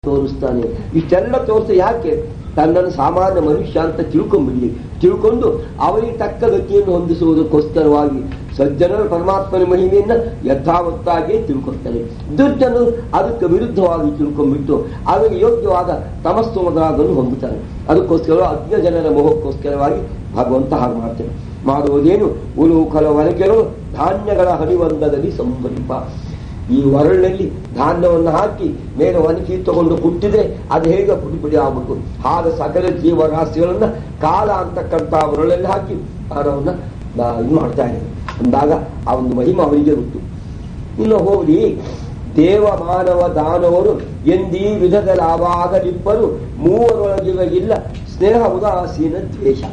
ತೋರಿಸ್ತಾನೆ ಇಷ್ಟೆಲ್ಲ ತೋರಿಸ ಯಾಕೆ ತನ್ನನ್ನು ಸಾಮಾನ್ಯ ಮನುಷ್ಯ ಅಂತ ತಿಳ್ಕೊಂಡ್ಬಿಡ್ಲಿ ತಿಳ್ಕೊಂಡು ಅವರಿಗೆ ತಕ್ಕ ಗತಿಯನ್ನು ಹೊಂದಿಸುವುದಕ್ಕೋಸ್ಕರವಾಗಿ ಸಜ್ಜನರು ಪರಮಾತ್ಮನ ಮಹಿಮೆಯನ್ನ ಯಥಾವತ್ತಾಗಿ ತಿಳ್ಕೊಳ್ತಾರೆ ದುರ್ಜನರು ಅದಕ್ಕೆ ವಿರುದ್ಧವಾಗಿ ತಿಳ್ಕೊಂಡ್ಬಿಟ್ಟು ಅವರಿಗೆ ಯೋಗ್ಯವಾದ ತಮಸ್ಸು ಮೊದಲಾದನ್ನು ಹೊಂದುತ್ತಾರೆ ಅದಕ್ಕೋಸ್ಕರ ಅಜ್ಞ ಜನರ ಮೋಹಕ್ಕೋಸ್ಕರವಾಗಿ ಭಗವಂತ ಹಾಗೆ ಮಾಡ್ತಾರೆ ಮಾಡುವುದೇನು ಉಲೂಕಲ ಒನಕೆಗಳು ಧಾನ್ಯಗಳ ಹರಿವಂದದಲ್ಲಿ ಸಂಭರಿಪ ಈ ಒರಳಿನಲ್ಲಿ ಧಾನ್ಯವನ್ನು ಹಾಕಿ ಮೇಲೆ ಒಣಗಿ ತಗೊಂಡು ಕುಟ್ಟಿದ್ರೆ ಅದು ಹೇಗೆ ಪುಡಿ ಪುಡಿ ಆಗ್ಬೇಕು ಹಾಗೆ ಸಕಲ ಜೀವರಾಶಿಗಳನ್ನ ಕಾಲ ಅಂತಕ್ಕಂಥ ಒರಳಲ್ಲಿ ಹಾಕಿ ಆಹಾರವನ್ನ ಇದು ಮಾಡ್ತಾ ಇದ್ದಾರೆ ಅಂದಾಗ ಆ ಒಂದು ಮಹಿಮೆ ಅವರಿಗೆ ಗೊತ್ತು ಇನ್ನು ಹೋಗಿ ದೇವ ಮಾನವ ದಾನವರು ಎಂದೀ ವಿಧದಲ್ಲಿ ಆವಾಗಲಿಬ್ಬರು ಮೂವರೊಳಗಿವ ಇಲ್ಲ ಸ್ನೇಹ ಉದಾಸೀನ ದ್ವೇಷ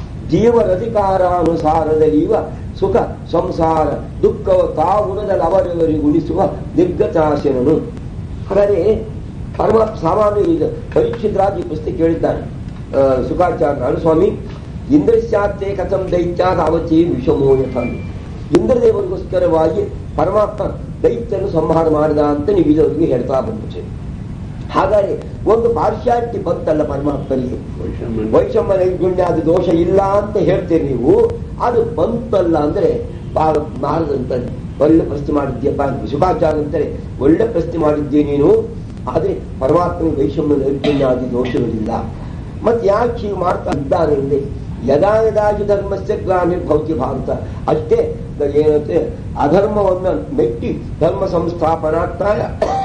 ಜೀವರಧಿಕಾರಾನುಸಾರದಲ್ಲಿವ ಸುಖ ಸಂಸಾರ ದುಃಖವ ತಾವುಣದಲ್ಲಿ ಅವರವರಿಗುಣಿಸುವ ನಿರ್ಗತಾಶನನು ಹಾಗಾದರೆ ಪರಮ ಸಾಮಾನ್ಯ ಇದು ಪರೀಕ್ಷಿತರಾಗಿ ಪುಸ್ತಕ ಕೇಳಿದ್ದಾನೆ ಸುಖಾಚಾರ್ಯ ಸ್ವಾಮಿ ಇಂದ್ರಶ್ಚಾತೆ ಕಥಂ ದೈತ್ಯಾದ ಅವಚಿ ವಿಷಮೋ ಯಥ ಇಂದ್ರದೇವರಿಗೋಸ್ಕರವಾಗಿ ಪರಮಾತ್ಮ ದೈತ್ಯನು ಸಂಹಾರ ಮಾಡಿದ ಅಂತ ನೀವು ಇದವರಿಗೆ ಹೇಳ್ತಾ ಬಂದಿದೆ ಹಾಗಾದ್ರೆ ಒಂದು ಪಾರ್ಶ್ಯಾಲಿಟಿ ಬಂತಲ್ಲ ಪರಮಾತ್ಮನಿಗೆ ವೈಷಮ್ಯ ನೈರ್ಗುಣ್ಯ ಅದು ದೋಷ ಇಲ್ಲ ಅಂತ ಹೇಳ್ತೀರಿ ನೀವು ಅದು ಬಂತಲ್ಲ ಅಂದ್ರೆ ನಾರದಂತ ಒಳ್ಳೆ ಪ್ರಶ್ನೆ ಮಾಡಿದ್ಯಪ್ಪ ಸುಖಾಚಾರ ಅಂತಾರೆ ಒಳ್ಳೆ ಪ್ರಶ್ನೆ ಮಾಡಿದ್ದೆ ನೀನು ಆದ್ರೆ ಪರಮಾತ್ಮ ವೈಷಮ್ಯ ನೈರ್ಗುಣ್ಯ ಆದಿ ದೋಷಗಳಿಲ್ಲ ಮತ್ತೆ ಯಾಕೆ ಹೀಗೆ ಮಾಡ್ತಾ ಇದ್ದಾನೆ ಅಂದ್ರೆ ಯದಾ ಯದಾಗಿ ಧರ್ಮಸ್ಯ ಗ್ಲಾನಿರ್ಭವತಿ ಭಾರತ ಅಷ್ಟೇ ಏನಂತೆ ಅಧರ್ಮವನ್ನ ಮೆಟ್ಟಿ ಧರ್ಮ ಸಂಸ್ಥಾಪನಾರ್ಥಾಯ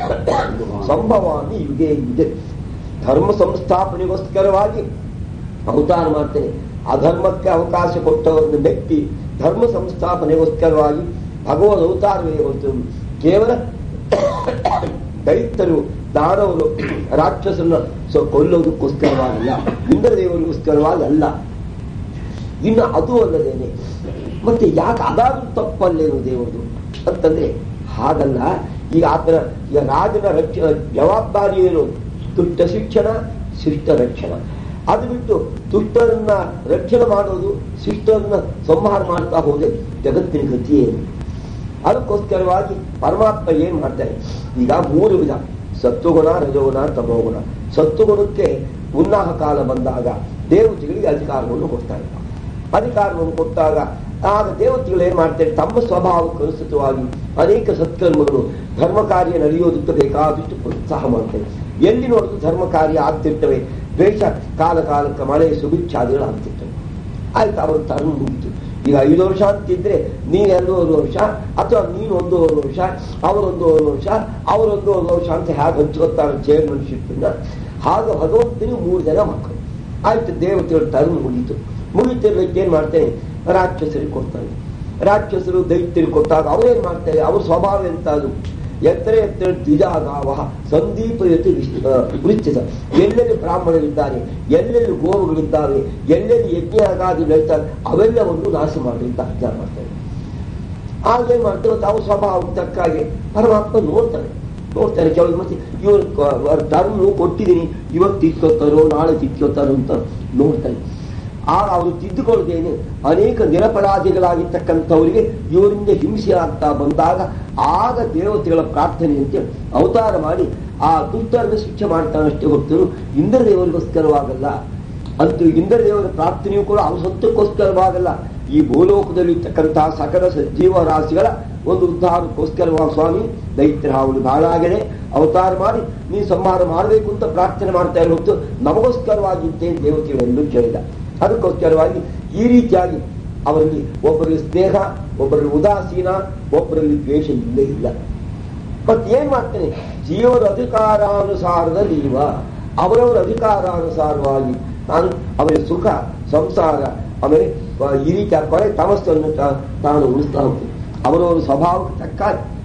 ಸಂಭವಾಮಿ ಯುಗೆ ಇದೆ ಧರ್ಮ ಸಂಸ್ಥಾಪನೆಗೋಸ್ಕರವಾಗಿ ಅವತಾರ ಮಾಡ್ತೇನೆ ಅಧರ್ಮಕ್ಕೆ ಅವಕಾಶ ಕೊಟ್ಟವರನ್ನು ಮೆಟ್ಟಿ ಧರ್ಮ ಸಂಸ್ಥಾಪನೆಗೋಸ್ಕರವಾಗಿ ಭಗವದ್ ಅವತಾರವೇ ಹೊರತು ಕೇವಲ ದೈತ್ಯರು ದಾನವರು ರಾಕ್ಷಸರನ್ನ ಕೊಲ್ಲೋದಕ್ಕೋಸ್ಕರವಾಗಿಲ್ಲ ಇಂದ್ರದೇವರಿಗೋಸ್ಕರವಾಗಿ ಅಲ್ಲ ಇನ್ನು ಅದು ಅಲ್ಲದೇನೆ ಮತ್ತೆ ಯಾಕೆ ಅದಾದ್ರೂ ತಪ್ಪಲ್ಲೇನು ದೇವರದು ಅಂತಂದ್ರೆ ಹಾಗಲ್ಲ ಈಗ ಆತನ ಈಗ ರಾಜನ ರಕ್ಷ ಜವಾಬ್ದಾರಿ ಏನು ದುಷ್ಟ ಶಿಕ್ಷಣ ಶಿಷ್ಟ ರಕ್ಷಣ ಅದು ಬಿಟ್ಟು ದುಷ್ಟರನ್ನ ರಕ್ಷಣೆ ಮಾಡೋದು ಶಿಷ್ಟರನ್ನ ಸಂಹಾರ ಮಾಡ್ತಾ ಹೋದ್ರೆ ಜಗತ್ತಿನ ಗತಿ ಏನು ಅದಕ್ಕೋಸ್ಕರವಾಗಿ ಪರಮಾತ್ಮ ಏನ್ ಮಾಡ್ತಾರೆ ಈಗ ಮೂರು ವಿಧ ಸತ್ವಗುಣ ರಜೋಗುಣ ತಮೋಗುಣ ಸತ್ವಗುಣಕ್ಕೆ ಉನ್ನಾಹ ಕಾಲ ಬಂದಾಗ ದೇವತೆಗಳಿಗೆ ಅಧಿಕಾರವನ್ನು ಕೊಡ್ತಾರೆ ಅಧಿಕಾರವನ್ನು ಕೊಟ್ಟಾಗ ಆಗ ದೇವತೆಗಳು ಏನ್ ಮಾಡ್ತಾರೆ ತಮ್ಮ ಸ್ವಭಾವಕ್ಕೆ ಅನುಸೃತವಾಗಿ ಅನೇಕ ಸತ್ಕರ್ಮಗಳು ಧರ್ಮ ಕಾರ್ಯ ನಡೆಯೋದಕ್ಕೆ ಬೇಕಾದಷ್ಟು ಪ್ರೋತ್ಸಾಹ ಮಾಡ್ತವೆ ಎಲ್ಲಿ ನೋಡಿದ್ರು ಧರ್ಮ ಕಾರ್ಯ ಆಗ್ತಿರ್ತವೆ ದ್ವೇಷ ಕಾಲ ಕಾಲಕ್ಕೆ ಮಳೆ ಸುಭಿಕ್ಷಾದಿಗಳು ಆಗ್ತಿರ್ತವೆ ಆಯ್ತು ಅವರು ಧರ್ಮ ಮುಗಿತು ಈಗ ಐದು ವರ್ಷ ಅಂತಿದ್ರೆ ನೀನ್ ಎರಡೂವರೆ ವರ್ಷ ಅಥವಾ ನೀನು ಒಂದೂವರೆ ವರ್ಷ ಅವರೊಂದೂವರೆ ವರ್ಷ ಅವರೊಂದೂವರೆ ವರ್ಷ ಅಂತ ಹೇಗೆ ಹಂಚ್ಕೊತಾರೆ ಚೇರ್ಮನ್ಶಿಪ್ನ ಹಾಗ ಭಗವಂತನಿಗೆ ಮೂರು ಜನ ಮಕ್ಕಳು ಆಯ್ತು ದೇವತೆಗಳ ಟರ್ಮ್ ಮುಗೀತು ಮುಗಿತಿರ್ಲಿಕ್ಕೆ ಏನ್ ಮಾಡ್ತೇನೆ ರಾಕ್ಷಸರಿಗೆ ಕೊಡ್ತಾನೆ ರಾಕ್ಷಸರು ದೈತ್ಯರಿಗೆ ಕೊಟ್ಟಾಗ ಅವ್ರೇನ್ ಮಾಡ್ತಾರೆ ಅವ್ರ ಸ್ವಭಾವ ಎಂತ ಅದು ಎತ್ತರ ಎತ್ತರ ದ್ವಿಜಾಗಾವ ಸಂದೀಪಯುತ ವೃತ್ತಿಸ ಎಲ್ಲೆಲ್ಲಿ ಬ್ರಾಹ್ಮಣರಿದ್ದಾರೆ ಎಲ್ಲೆಲ್ಲಿ ಗೋವುಗಳಿದ್ದಾವೆ ಎಲ್ಲೆಲ್ಲಿ ಯಜ್ಞ ಆಗಾದಿ ಬೆಳಿತಾರೆ ಅವೆಲ್ಲವನ್ನು ನಾಶ ಮಾಡಲಿಕ್ಕೆ ಅಜ್ಞಾನ ಮಾಡ್ತಾರೆ ಆಗೇನ್ ಮಾಡ್ತಾರೆ ಅವ್ರ ಸ್ವಭಾವಕ್ಕೆ ತಕ್ಕಾಗೆ ಪರಮಾತ್ಮ ನೋಡ್ತಾರೆ ನೋಡ್ತಾರೆ ಕೆಲವು ಮತ್ತೆ ಇವ್ರ ಧರ್ಮ ಕೊಟ್ಟಿದ್ದೀನಿ ಇವತ್ತು ತಿಕ್ಕೋತಾರೋ ನಾಳೆ ತಿಕ್ಕೋತಾರೋ ಅಂತ ನೋಡ್ತಾರೆ ಆಗ ಅವರು ತಿದ್ದುಕೊಳ್ಳದೇನೆ ಅನೇಕ ನಿರಪರಾಧಿಗಳಾಗಿರ್ತಕ್ಕಂಥವರಿಗೆ ಇವರಿಂದ ಹಿಂಸೆ ಆಗ್ತಾ ಬಂದಾಗ ಆಗ ದೇವತೆಗಳ ಪ್ರಾರ್ಥನೆಯಂತೆ ಅವತಾರ ಮಾಡಿ ಆ ದುಷ್ಟರನ್ನು ಶಿಕ್ಷೆ ಮಾಡ್ತಾನಷ್ಟೇ ಹೊರತು ಇಂದ್ರದೇವರಿಗೋಸ್ಕರವಾಗಲ್ಲ ಅಂತೂ ಇಂದ್ರದೇವರ ಪ್ರಾರ್ಥನೆಯೂ ಕೂಡ ಅವ್ರ ಸತ್ಯಕ್ಕೋಸ್ಕರವಾಗಲ್ಲ ಈ ಭೂಲೋಕದಲ್ಲಿ ಇರ್ತಕ್ಕಂತಹ ಸಕಲ ಸಜೀವ ರಾಶಿಗಳ ಒಂದು ಉದ್ಧಾರಕ್ಕೋಸ್ಕರವಾಗಿ ಸ್ವಾಮಿ ದೈತ್ಯ ಅವಳು ಬಾಳಾಗಿದೆ ಅವತಾರ ಮಾಡಿ ನೀನು ಸಂಹಾರ ಮಾಡಬೇಕು ಅಂತ ಪ್ರಾರ್ಥನೆ ಮಾಡ್ತಾ ಇರೋ ಹೊತ್ತು ನಮಗೋಸ್ಕರವಾಗಿದ್ದೇ ದೇವತೆಗಳೆಂದು ಕೇಳಿದ ಅದಕ್ಕೋಸ್ಕರವಾಗಿ ಈ ರೀತಿಯಾಗಿ ಅವರಲ್ಲಿ ಒಬ್ಬರಲ್ಲಿ ಸ್ನೇಹ ಒಬ್ಬರಲ್ಲಿ ಉದಾಸೀನ ಒಬ್ಬರಲ್ಲಿ ದ್ವೇಷ ಇಲ್ಲೇ ಇಲ್ಲ ಮತ್ತೆ ಏನ್ ಮಾಡ್ತೇನೆ ಜೀವರ ಅಧಿಕಾರಾನುಸಾರದಲ್ಲಿ ಇವ ಅವರವರ ಅಧಿಕಾರಾನುಸಾರವಾಗಿ ನಾನು ಅವರಿಗೆ ಸುಖ ಸಂಸಾರ ಆಮೇಲೆ ಈ ರೀತಿಯ ಕೊನೆ ತಮಸ್ಸನ್ನು ತಾನು ಉಳಿಸ್ತಾ ಹೋಗ್ತೇನೆ ಅವರವರ ಸ್ವಭಾವಕ್ಕೆ ತಕ್ಕ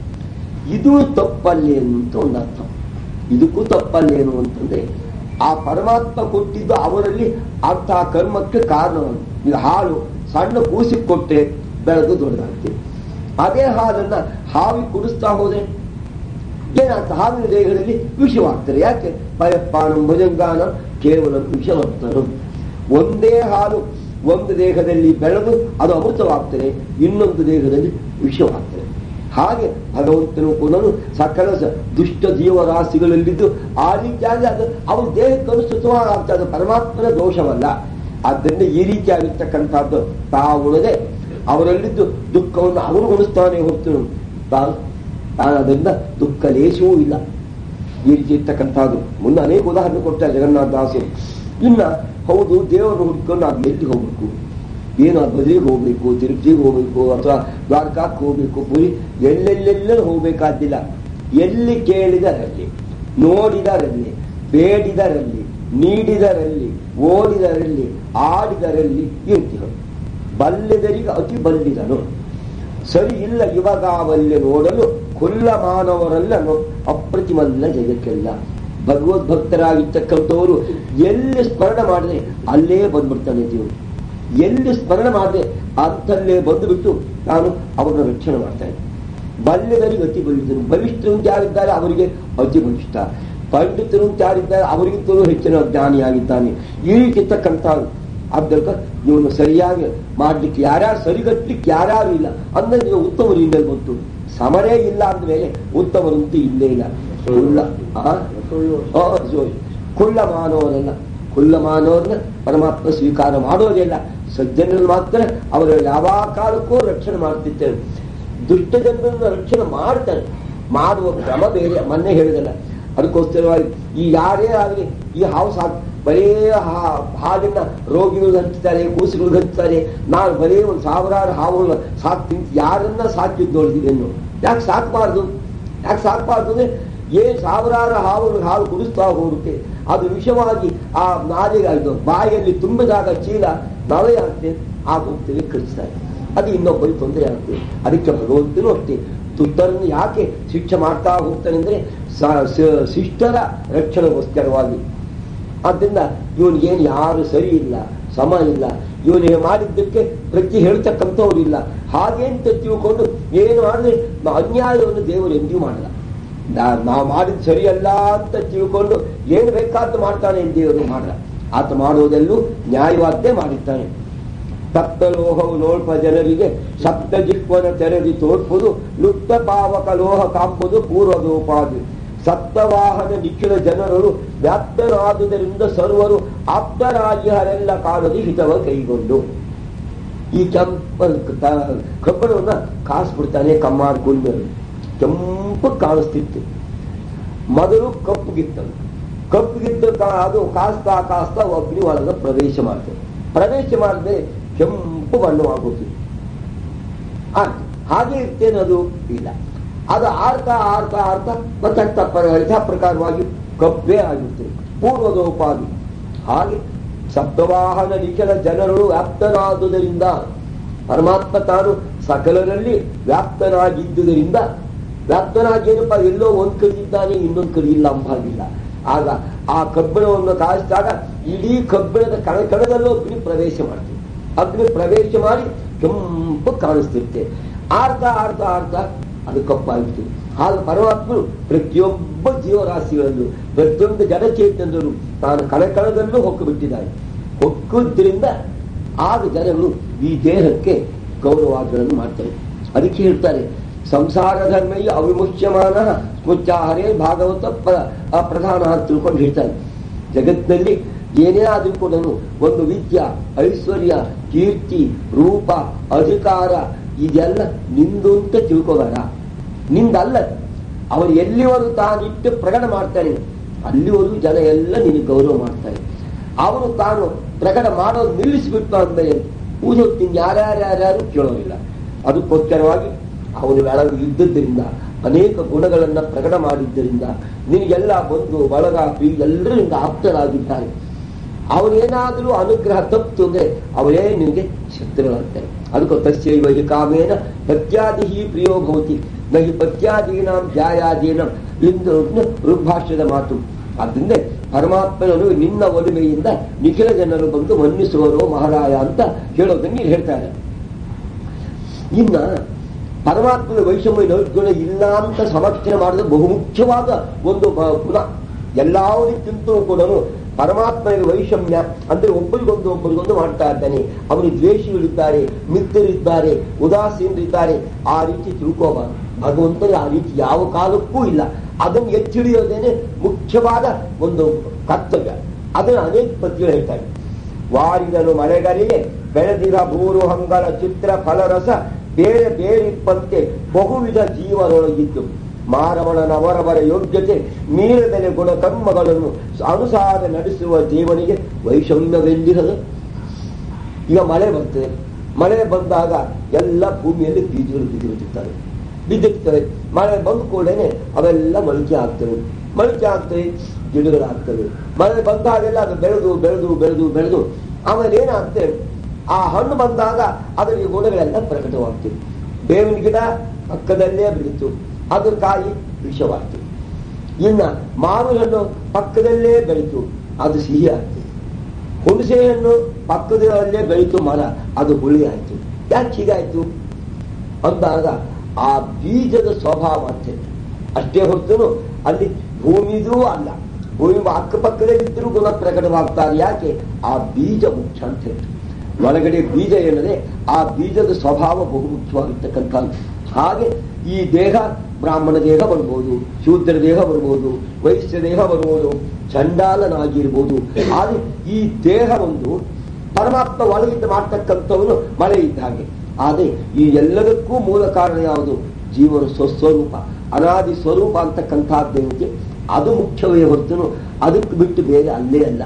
ಇದು ತಪ್ಪಲ್ಲೇನು ಅಂತ ಒಂದು ಅರ್ಥ ಇದಕ್ಕೂ ತಪ್ಪಲ್ಲೇನು ಅಂತಂದ್ರೆ ಆ ಪರಮಾತ್ಮ ಕೊಟ್ಟಿದ್ದು ಅವರಲ್ಲಿ ಅಂತಹ ಕರ್ಮಕ್ಕೆ ಕಾರಣವನ್ನು ಈಗ ಹಾಲು ಸಣ್ಣ ಕೂಸಿ ಕೊಟ್ಟೆ ಬೆಳೆದು ದೊಡ್ಡದಾಗ್ತದೆ ಅದೇ ಹಾಲನ್ನ ಹಾವಿ ಕುಡಿಸ್ತಾ ಹೋದ್ರೆ ಏನಾಗ್ತ ಹಾವಿನ ದೇಹದಲ್ಲಿ ವಿಷವಾಗ್ತಾರೆ ಯಾಕೆ ಭಯಪ್ಪಾನ ಭುಜಂಗಾನ ಕೇವಲ ವಿಷವರ್ತರು ಒಂದೇ ಹಾಲು ಒಂದು ದೇಹದಲ್ಲಿ ಬೆಳೆದು ಅದು ಅಮೃತವಾಗ್ತದೆ ಇನ್ನೊಂದು ದೇಹದಲ್ಲಿ ವಿಷವಾಗ್ತದೆ ಹಾಗೆ ಭಗವಂತನು ಕೂಡ ಸಕಲ ಸ- ದುಷ್ಟ ಜೀವರಾಶಿಗಳಲ್ಲಿದ್ದು ಆ ರೀತಿಯಾಗಿ ಅದು ಅವ್ರ ದೇಹಕ್ಕೆ ಅನುಸೃತವಾಗಿ ಆಗ್ತದೆ ಪರಮಾತ್ಮನ ದೋಷವಲ್ಲ ಆದ್ದರಿಂದ ಈ ರೀತಿಯಾಗಿರ್ತಕ್ಕಂಥದ್ದು ತಾವುಳದೆ ಅವರಲ್ಲಿದ್ದು ದುಃಖವನ್ನು ಅವರು ಉಣಿಸ್ತಾನೆ ಹೊರತು ತಾನು ತಾನು ಅದರಿಂದ ದುಃಖ ಲೇಶವೂ ಇಲ್ಲ ಈ ರೀತಿ ಇರ್ತಕ್ಕಂಥದ್ದು ಮುಂದೆ ಅನೇಕ ಉದಾಹರಣೆ ಕೊಡ್ತಾರೆ ಜಗನ್ನಾಥ ದಾಸರು ಇನ್ನ ಹೌದು ದೇವರನ್ನು ಹುಡ್ಕೊಂಡು ನಾವು ಎಲ್ಲಿ ಹೋಗ್ಬೇಕು ಏನು ಬದಲಿಗೆ ಹೋಗ್ಬೇಕು ತಿರುಪತಿಗೆ ಹೋಗ್ಬೇಕು ಅಥವಾ ದ್ವಾರಕಾಕ್ಕೆ ಹೋಗ್ಬೇಕು ಪುರಿ ಎಲ್ಲೆಲ್ಲೆಲ್ಲ ಹೋಗ್ಬೇಕಾದ್ದಿಲ್ಲ ಎಲ್ಲಿ ಕೇಳಿದರಲ್ಲಿ ನೋಡಿದರಲ್ಲಿ ಬೇಡಿದರಲ್ಲಿ ನೀಡಿದರಲ್ಲಿ ಓಡಿದರಲ್ಲಿ ಆಡಿದರಲ್ಲಿ ಇರ್ತೀವಿ ಬಲ್ಲೆದರಿಗೆ ಅತಿ ಬಲ್ಲಿದನು ಸರಿ ಇಲ್ಲ ಇವಾಗಾವಲ್ಲೆ ನೋಡಲು ಕೊಲ್ಲ ಮಾನವರಲ್ಲನು ಅಪ್ರತಿಮಲ್ಲ ಜಗಕ್ಕೆಲ್ಲ ಭಗವದ್ಭಕ್ತರಾಗಿರ್ತಕ್ಕಂಥವರು ಎಲ್ಲಿ ಸ್ಮರಣ ಮಾಡಿದ್ರೆ ಅಲ್ಲೇ ಬಂದ್ಬಿಡ್ತಾನೆ ದೇವರು ಎಲ್ಲಿ ಸ್ಮರಣ ಮಾಡಿದ್ರೆ ಅಂತಲ್ಲೇ ಬಂದುಬಿಟ್ಟು ನಾನು ಅವರನ್ನ ರಕ್ಷಣೆ ಮಾಡ್ತಾ ಇದ್ದೆ ಬಲ್ಯದರಿಗೆ ಅತಿ ಬಲಿಷ್ಠರು ಬಲಿಷ್ಠರು ಅಂತ ಯಾರಿದ್ದಾರೆ ಅವರಿಗೆ ಅತಿ ಬಲಿಷ್ಠ ಪಂಡಿತರು ಅಂತ ಯಾರಿದ್ದಾರೆ ಅವರಿಗಿಂತಲೂ ಹೆಚ್ಚಿನ ಜ್ಞಾನಿಯಾಗಿದ್ದಾನೆ ಈ ರೀತಿ ಇರ್ತಕ್ಕಂಥ ಆದ್ದರಿಂದ ಇವನು ಸರಿಯಾಗಿ ಮಾಡ್ಲಿಕ್ಕೆ ಯಾರ್ಯಾರು ಸರಿಗಟ್ಲಿಕ್ಕೆ ಯಾರ್ಯಾರು ಇಲ್ಲ ಅಂದ್ರೆ ನೀವು ಉತ್ತಮರು ಇಲ್ಲೇ ಬಂತು ಸಮರೇ ಇಲ್ಲ ಅಂದ್ಮೇಲೆ ಉತ್ತಮರಂತೂ ಇಲ್ಲೇ ಇಲ್ಲ ಕುಳ್ಳ ಆ? ಆ, sorry. ಕುಳ್ಳ ಮಾನವರಲ್ಲ ಕುಳ್ಳ ಮಾನವರನ್ನ ಪರಮಾತ್ಮ ಸ್ವೀಕಾರ ಮಾಡೋದಿಲ್ಲ ಸಜ್ಜನರು ಮಾತ್ರ ಅವರ ಯಾವ ಕಾಲಕ್ಕೂ ರಕ್ಷಣೆ ಮಾಡ್ತಿರ್ತಾರೆ ದುಷ್ಟ ಜನರನ್ನ ರಕ್ಷಣೆ ಮಾಡ್ತಾರೆ ಮಾಡುವ ಕ್ರಮ ಬೇರೆ ಮೊನ್ನೆ ಹೇಳಿದಲ್ಲ ಅದಕ್ಕೋಸ್ಕರವಾಗಿ ಈ ಯಾರೇ ಆಗಲಿ ಈ ಹಾವು ಸಾಕು ಬರೇ ಹಾ- ಹಾಲಿನ ರೋಗಿಗಳು ಹಂಚ್ತಾರೆ ಕೂಸುಗಳು ಹಂಚ್ತಾರೆ ನಾನು ಬರೇ ಒಂದು ಸಾವಿರಾರು ಹಾವುಗಳನ್ನ ಸಾಕ್ತೀನಿ ಯಾರನ್ನ ಸಾಕಿದ್ ನೋಡಿದೀನಿ ಯಾಕೆ ಸಾಕಬಾರ್ದು ಯಾಕೆ ಸಾಕಬಾರ್ದು ಅಂದ್ರೆ ಏನ್ ಸಾವಿರಾರು ಹಾವುಗಳು ಹಾಲು ಕುಡಿಸ್ತಾ ಹೋಗುತ್ತೆ ಅದು ವಿಷವಾಗಿ ಆ ನಾಲಿಗೆ ಇದು ಬಾಯಲ್ಲಿ ತುಂಬಿದಾಗ ಚೀಲ ನಾವೇ ಆಗ್ತೇವೆ ಆ ಹೋಗ್ತೇವೆ ಕಳಿಸ್ತಾರೆ ಅದು ಇನ್ನೊಬ್ಬರಿಗೆ ತೊಂದರೆ ಆಗ್ತದೆ ಅದಕ್ಕೆ ಭಗವಂತನು ಅಷ್ಟೇ ತುತ್ತರನ್ನು ಯಾಕೆ ಶಿಕ್ಷೆ ಮಾಡ್ತಾ ಹೋಗ್ತಾನೆ ಅಂದ್ರೆ ಸ- ಸ- ಶಿಷ್ಟರ ರಕ್ಷಣೆಗೋಸ್ಕರವಾಗಿ ಆದ್ದರಿಂದ ಇವನಿಗೇನು ಯಾರು ಸರಿ ಇಲ್ಲ ಸಮ ಇಲ್ಲ ಇವನಿಗೆ ಮಾಡಿದ್ದಕ್ಕೆ ಪ್ರತಿ ಹೇಳ್ತಕ್ಕಂಥವ್ರು ಇಲ್ಲ ಹಾಗೆ ಅಂತ ತಿಳ್ಕೊಂಡು ಏನು ಮಾಡಿದ್ರೆ ಅನ್ಯಾಯವನ್ನು ದೇವರು ಎಂದಿಗೂ ಮಾಡಲ್ಲ ನಾ- ನಾವು ಮಾಡಿದ್ ಸರಿಯಲ್ಲ ಅಂತ ತಿಳ್ಕೊಂಡು ಏನು ಬೇಕಾದ್ದು ಮಾಡ್ತಾನೆ ಎಂದು ದೇವರು ಮಾಡಲ್ಲ ಆತ ಮಾಡುವುದೆಲ್ಲೂ ನ್ಯಾಯವಾದ್ದೇ ಮಾಡಿದ್ದಾನೆ ಸಪ್ತ ಲೋಹವು ನೋಡ್ಪ ಜನರಿಗೆ ಸಪ್ತ ಜಿಹ್ವನ ತೆರೆದಿ ತೋರ್ಪುದು ಲುಪ್ತ ಪಾವಕ ಲೋಹ ಕಾಂಪುದು ಪೂರ್ವದೋಪಾದಿ ಸಪ್ತವಾಹನ ನಿಖಿಲ ಜನರು ವ್ಯಾಪ್ತರಾದುದರಿಂದ ಸರ್ವರು ಆಪ್ತರಾಗಿ ಹರೆಲ್ಲ ಕಾಣದಿ ಹಿತವ ಕೈಗೊಂಡು ಈ ಕೆಂಪ ತ- ಕಬ್ಬಣವನ್ನ ಕಾಸ್ಬಿಡ್ತಾನೆ ಕಮ್ಮಾರ್ ಗುಂಡರು ಕೆಂಪು ಕಾಣಿಸ್ತಿತ್ತು ಮೊದಲು ಕಪ್ಪುಗಿತ್ತದು ಕಪ್ಪುಗಿದ್ದ ಕಾ- ಅದು ಕಾಸ್ತಾ ಕಾಸ್ತಾ ಅಗ್ನಿ ಒಳಗ ಪ್ರವೇಶ ಮಾಡ್ತದೆ ಪ್ರವೇಶ ಮಾಡಿದ್ರೆ ಕೆಂಪು ಬಣ್ಣವಾಗುತ್ತೆ ಆಯ್ತು ಹಾಗೆ ಇರ್ತೇನೆ ಅದು ಇಲ್ಲ ಅದು ಆರ್ತಾ ಆರ್ತಾ ಆರ್ತಾ ಮತ್ತೆ ಯಥಾ ಪ್ರಕಾರವಾಗಿ ಕಪ್ಪೇ ಆಗಿರ್ತದೆ ಪೂರ್ವದೋಪಾದಿ ಹಾಗೆ ಸಪ್ತವಾಹನ ನಿಖಿಲ ಜನರು ವ್ಯಾಪ್ತನಾದುದರಿಂದ ಪರಮಾತ್ಮ ತಾನು ಸಕಲರಲ್ಲಿ ವ್ಯಾಪ್ತನಾಗಿದ್ದುದರಿಂದ ವ್ಯಾಪ್ತನಾಗಿ ಏನಪ್ಪ ಎಲ್ಲೋ ಒಂದ್ ಕಡೆ ಇದ್ದಾನೆ ಇನ್ನೊಂದ್ ಕಡೆ ಇಲ್ಲ ಅಂಬಾಗಿಲ್ಲ ಆಗ ಆ ಕಬ್ಬಿಣವನ್ನು ಕಾಯಿಸಿದಾಗ ಇಡೀ ಕಬ್ಬಿಣದ ಕಣ ಕಣದಲ್ಲೂ ಅಗ್ನಿ ಪ್ರವೇಶ ಮಾಡ್ತೀವಿ ಅಗ್ನಿ ಪ್ರವೇಶ ಮಾಡಿ ಕೆಂಪು ಕಾಣಿಸ್ತಿರುತ್ತೆ ಆರ್ತಾ ಆರ್ತಾ ಆರ್ತಾ ಅದು ಕಪ್ಪಾಗಿರ್ತದೆ ಹಾಗೆ ಪರಮಾತ್ಮನು ಪ್ರತಿಯೊಬ್ಬ ಜೀವರಾಶಿಗಳಲ್ಲೂ ಪ್ರತಿಯೊಂದು ಜಡಚೇತನರು ತಾನು ಕಣಕಣದಲ್ಲೂ ಹೊಕ್ಕು ಬಿಟ್ಟಿದ್ದಾರೆ ಹೊಕ್ಕುದ್ರಿಂದ ಆಗ ಜನರು ಈ ದೇಹಕ್ಕೆ ಗೌರವಾದಿಗಳನ್ನು ಮಾಡ್ತಾರೆ ಅದಕ್ಕೆ ಹೇಳ್ತಾರೆ ಸಂಸಾರ ಧರ್ಮಯ್ಯ ಅವಿಮುಚ್ಯಮಾನ ಸ್ಮುಚ್ಚಾಹರೇ ಭಾಗವತ ಪ್ರ- ಆ ಪ್ರಧಾನ ಅಂತ ತಿಳ್ಕೊಂಡು ಹೇಳ್ತಾರೆ ಜಗತ್ತಿನಲ್ಲಿ ಏನೇ ಆದ್ರೂ ಕೂಡ ಒಂದು ವಿದ್ಯಾ ಐಶ್ವರ್ಯ ಕೀರ್ತಿ ರೂಪ ಅಧಿಕಾರ ಇದೆಲ್ಲ ನಿಂದು ಅಂತ ತಿಳ್ಕೋಬೇಡ ನಿಂದಲ್ಲ ಅವರು ಎಲ್ಲಿವರೆಗೂ ತಾನಿಟ್ಟು ಪ್ರಕಟ ಮಾಡ್ತಾನೆ ಅಲ್ಲಿವರೆಗೂ ಜನ ಎಲ್ಲ ನಿನಗೆ ಗೌರವ ಮಾಡ್ತಾರೆ ಅವರು ತಾನು ಪ್ರಕಟ ಮಾಡೋದು ನಿಲ್ಲಿಸಿಬಿಟ್ಟು ಅಂದ್ಮೇಲೆ ಪೂಜೆ ಯಾರ್ಯಾರ್ಯಾರ್ಯಾರು ಕೇಳೋದಿಲ್ಲ ಅದಕ್ಕೋಸ್ಕರವಾಗಿ ಅವನು ಒಳಗೆ ಇದ್ದದ್ದರಿಂದ ಅನೇಕ ಗುಣಗಳನ್ನ ಪ್ರಕಟ ಮಾಡಿದ್ದರಿಂದ ನಿನಗೆಲ್ಲ ಬಂದು ಬಳಗ ಪ್ರೀತಿ ಎಲ್ಲರೂ ನಿಂಗೆ ಆಪ್ತರಾಗಿದ್ದಾರೆ ಅವರೇನಾದರೂ ಅನುಗ್ರಹ ತಪ್ಪು ಅಂದ್ರೆ ಅವರೇ ನಿನಗೆ ಶತ್ರುಗಳಾಗ್ತಾರೆ ಅದಕ್ಕೆ ತಸ್ಯೈವ ಹಿ ಕಾಮೇನ ಪತ್ಯಾದಿ ಪ್ರಿಯೋ ಭವತಿ ನಹಿ ಪತ್ಯಾದೀನಾಂ ಧ್ಯಾಯಾದೀನಂ ಇಂದು ಋಗ್ಭಾಷ್ಯದ ಮಾತು ಆದ್ದರಿಂದ ಪರಮಾತ್ಮನನು ನಿನ್ನ ಒಲುಮೆಯಿಂದ ನಿಖಿಲ ಜನರು ಬಂದು ಮನ್ನಿಸುವರು ಮಹಾರಾಯ ಅಂತ ಹೇಳೋದನ್ನು ಇಲ್ಲಿ ಹೇಳ್ತಾರೆ ಇನ್ನ ಪರಮಾತ್ಮನ ವೈಷಮ್ಯ ನೈರ್ಗುಣ ಇಲ್ಲ ಅಂತ ಸಮರ್ಥನೆ ಮಾಡಿದ ಬಹುಮುಖ್ಯವಾದ ಒಂದು ಬ- ಗುಣ ಎಲ್ಲಾವುದಕ್ಕಿಂತಲೂ ಕೂಡ ಪರಮಾತ್ಮನಿಗೆ ವೈಷಮ್ಯ ಅಂದ್ರೆ ಒಬ್ಬರಿಗೊಂದು ಒಬ್ಬರಿಗೊಂದು ಮಾಡ್ತಾ ಇದ್ದಾನೆ ಅವನಿಗೆ ದ್ವೇಷಿಗಳಿದ್ದಾರೆ ಮಿತ್ರರಿದ್ದಾರೆ ಉದಾಸೀನರಿದ್ದಾರೆ ಆ ರೀತಿ ತಿಳ್ಕೋಬಾರದು ಭಗವಂತನಿಗೆ ಆ ರೀತಿ ಯಾವ ಕಾಲಕ್ಕೂ ಇಲ್ಲ ಅದನ್ನು ಎತ್ತಿ ಹಿಡಿಯೋದೇನೆ ಮುಖ್ಯವಾದ ಒಂದು ಕರ್ತವ್ಯ ಅದನ್ನು ಅನೇಕ ಪದ್ಯಗಳು ಹೇಳ್ತಾರೆ ವಾರಿದನು ಮಳೆಗಳಿಗೆ ಬೆಳೆದಿರ ಬೂರು ಹಂಗಳ ಚಿತ್ರ ಫಲರಸ ಬೇರೆ ಬೇರಿಪ್ಪಂತೆ ಬಹುವಿಧ ಜೀವನೊಳಗಿದ್ದು ಮಾರವಣನ ಅವರವರ ಯೋಗ್ಯತೆ ಮೀರದಲೆ ಗುಣ ಕರ್ಮಗಳನ್ನು ಅನುಸಾರ ನಡೆಸುವ ದೇವನಿಗೆ ವೈಷಮ್ಯವೆಂದಿರದು ಈಗ ಮಳೆ ಬರ್ತದೆ ಮಳೆ ಬಂದಾಗ ಎಲ್ಲ ಭೂಮಿಯಲ್ಲಿ ಬೀಜಗಳು ಬಿದ್ದಿರುತ್ತಿರ್ತವೆ ಬಿದ್ದಿರ್ತವೆ ಮಳೆ ಬಂದ ಕೂಡಲೇ ಅವೆಲ್ಲ ಮೊಳಕೆ ಆಗ್ತವೆ ಮೊಳಕೆ ಆಗ್ತವೆ ಗಿಡಗಳಾಗ್ತವೆ ಮಳೆ ಬಂದಾಗೆಲ್ಲ ಅದು ಬೆಳೆದು ಬೆಳೆದು ಬೆಳೆದು ಬೆಳೆದು ಆಮೇಲೆ ಏನಾಗ್ತದೆ ಆ ಹಣ್ಣು ಬಂದಾಗ ಅದರಿಗೆ ಗುಣಗಳೆಲ್ಲ ಪ್ರಕಟವಾಗ್ತವೆ ಬೇವಿನ ಗಿಡ ಪಕ್ಕದಲ್ಲೇ ಬೆಳೀತು ಅದು ಕಾಯಿ ವಿಷವಾಗ್ತದೆ ಇನ್ನ ಮಾವಿನ ಹಣ್ಣು ಪಕ್ಕದಲ್ಲೇ ಬೆಳೀತು ಅದು ಸಿಹಿ ಆಗ್ತದೆ ಹುಣಸೆ ಹಣ್ಣು ಪಕ್ಕದಲ್ಲೇ ಬೆಳೀತು ಮರ ಅದು ಹುಳಿ ಆಯ್ತು ಯಾಕೆ ಹೀಗಾಯ್ತು ಅಂದಾಗ ಆ ಬೀಜದ ಸ್ವಭಾವ ಅಂತ ಅಷ್ಟೇ ಹೊರತು ಅಲ್ಲಿ ಭೂಮಿದೂ ಅಲ್ಲ ಭೂಮಿ ಅಕ್ಕಪಕ್ಕದಲ್ಲಿದ್ದರೂ ಗುಣ ಪ್ರಕಟವಾಗ್ತಾರೆ ಯಾಕೆ ಆ ಬೀಜ ಮುಖ್ಯ ಅಂತ ಹೇಳ್ತು ಒಳಗಡೆ ಬೀಜ ಏನಂದ್ರೆ ಆ ಬೀಜದ ಸ್ವಭಾವ ಬಹುಮುಖ್ಯವಾಗಿರ್ತಕ್ಕಂಥದ್ದು ಹಾಗೆ ಈ ದೇಹ ಬ್ರಾಹ್ಮಣ ದೇಹ ಬರ್ಬೋದು ಶೂದ್ರ ದೇಹ ಬರ್ಬೋದು ವೈಶ್ಯ ದೇಹ ಬರ್ಬೋದು ಚಂಡಾಲನಾಗಿರ್ಬೋದು ಆದ್ರೆ ಈ ದೇಹ ಒಂದು ಪರಮಾತ್ಮ ಒಳಗಿಂದ ಮಾಡ್ತಕ್ಕಂಥವನು ಮಳೆ ಇದ್ದ ಹಾಗೆ ಆದರೆ ಈ ಎಲ್ಲದಕ್ಕೂ ಮೂಲ ಕಾರಣ ಯಾವುದು ಜೀವನ ಸ್ವಸ್ವರೂಪ ಅನಾದಿ ಸ್ವರೂಪ ಅಂತಕ್ಕಂಥದ್ದೇನಿದೆ ಅದು ಮುಖ್ಯವೇ ಹೊರತು ಅದಕ್ಕೆ ಬಿಟ್ಟು ಬೇರೆ ಅಲ್ಲೇ ಅಲ್ಲ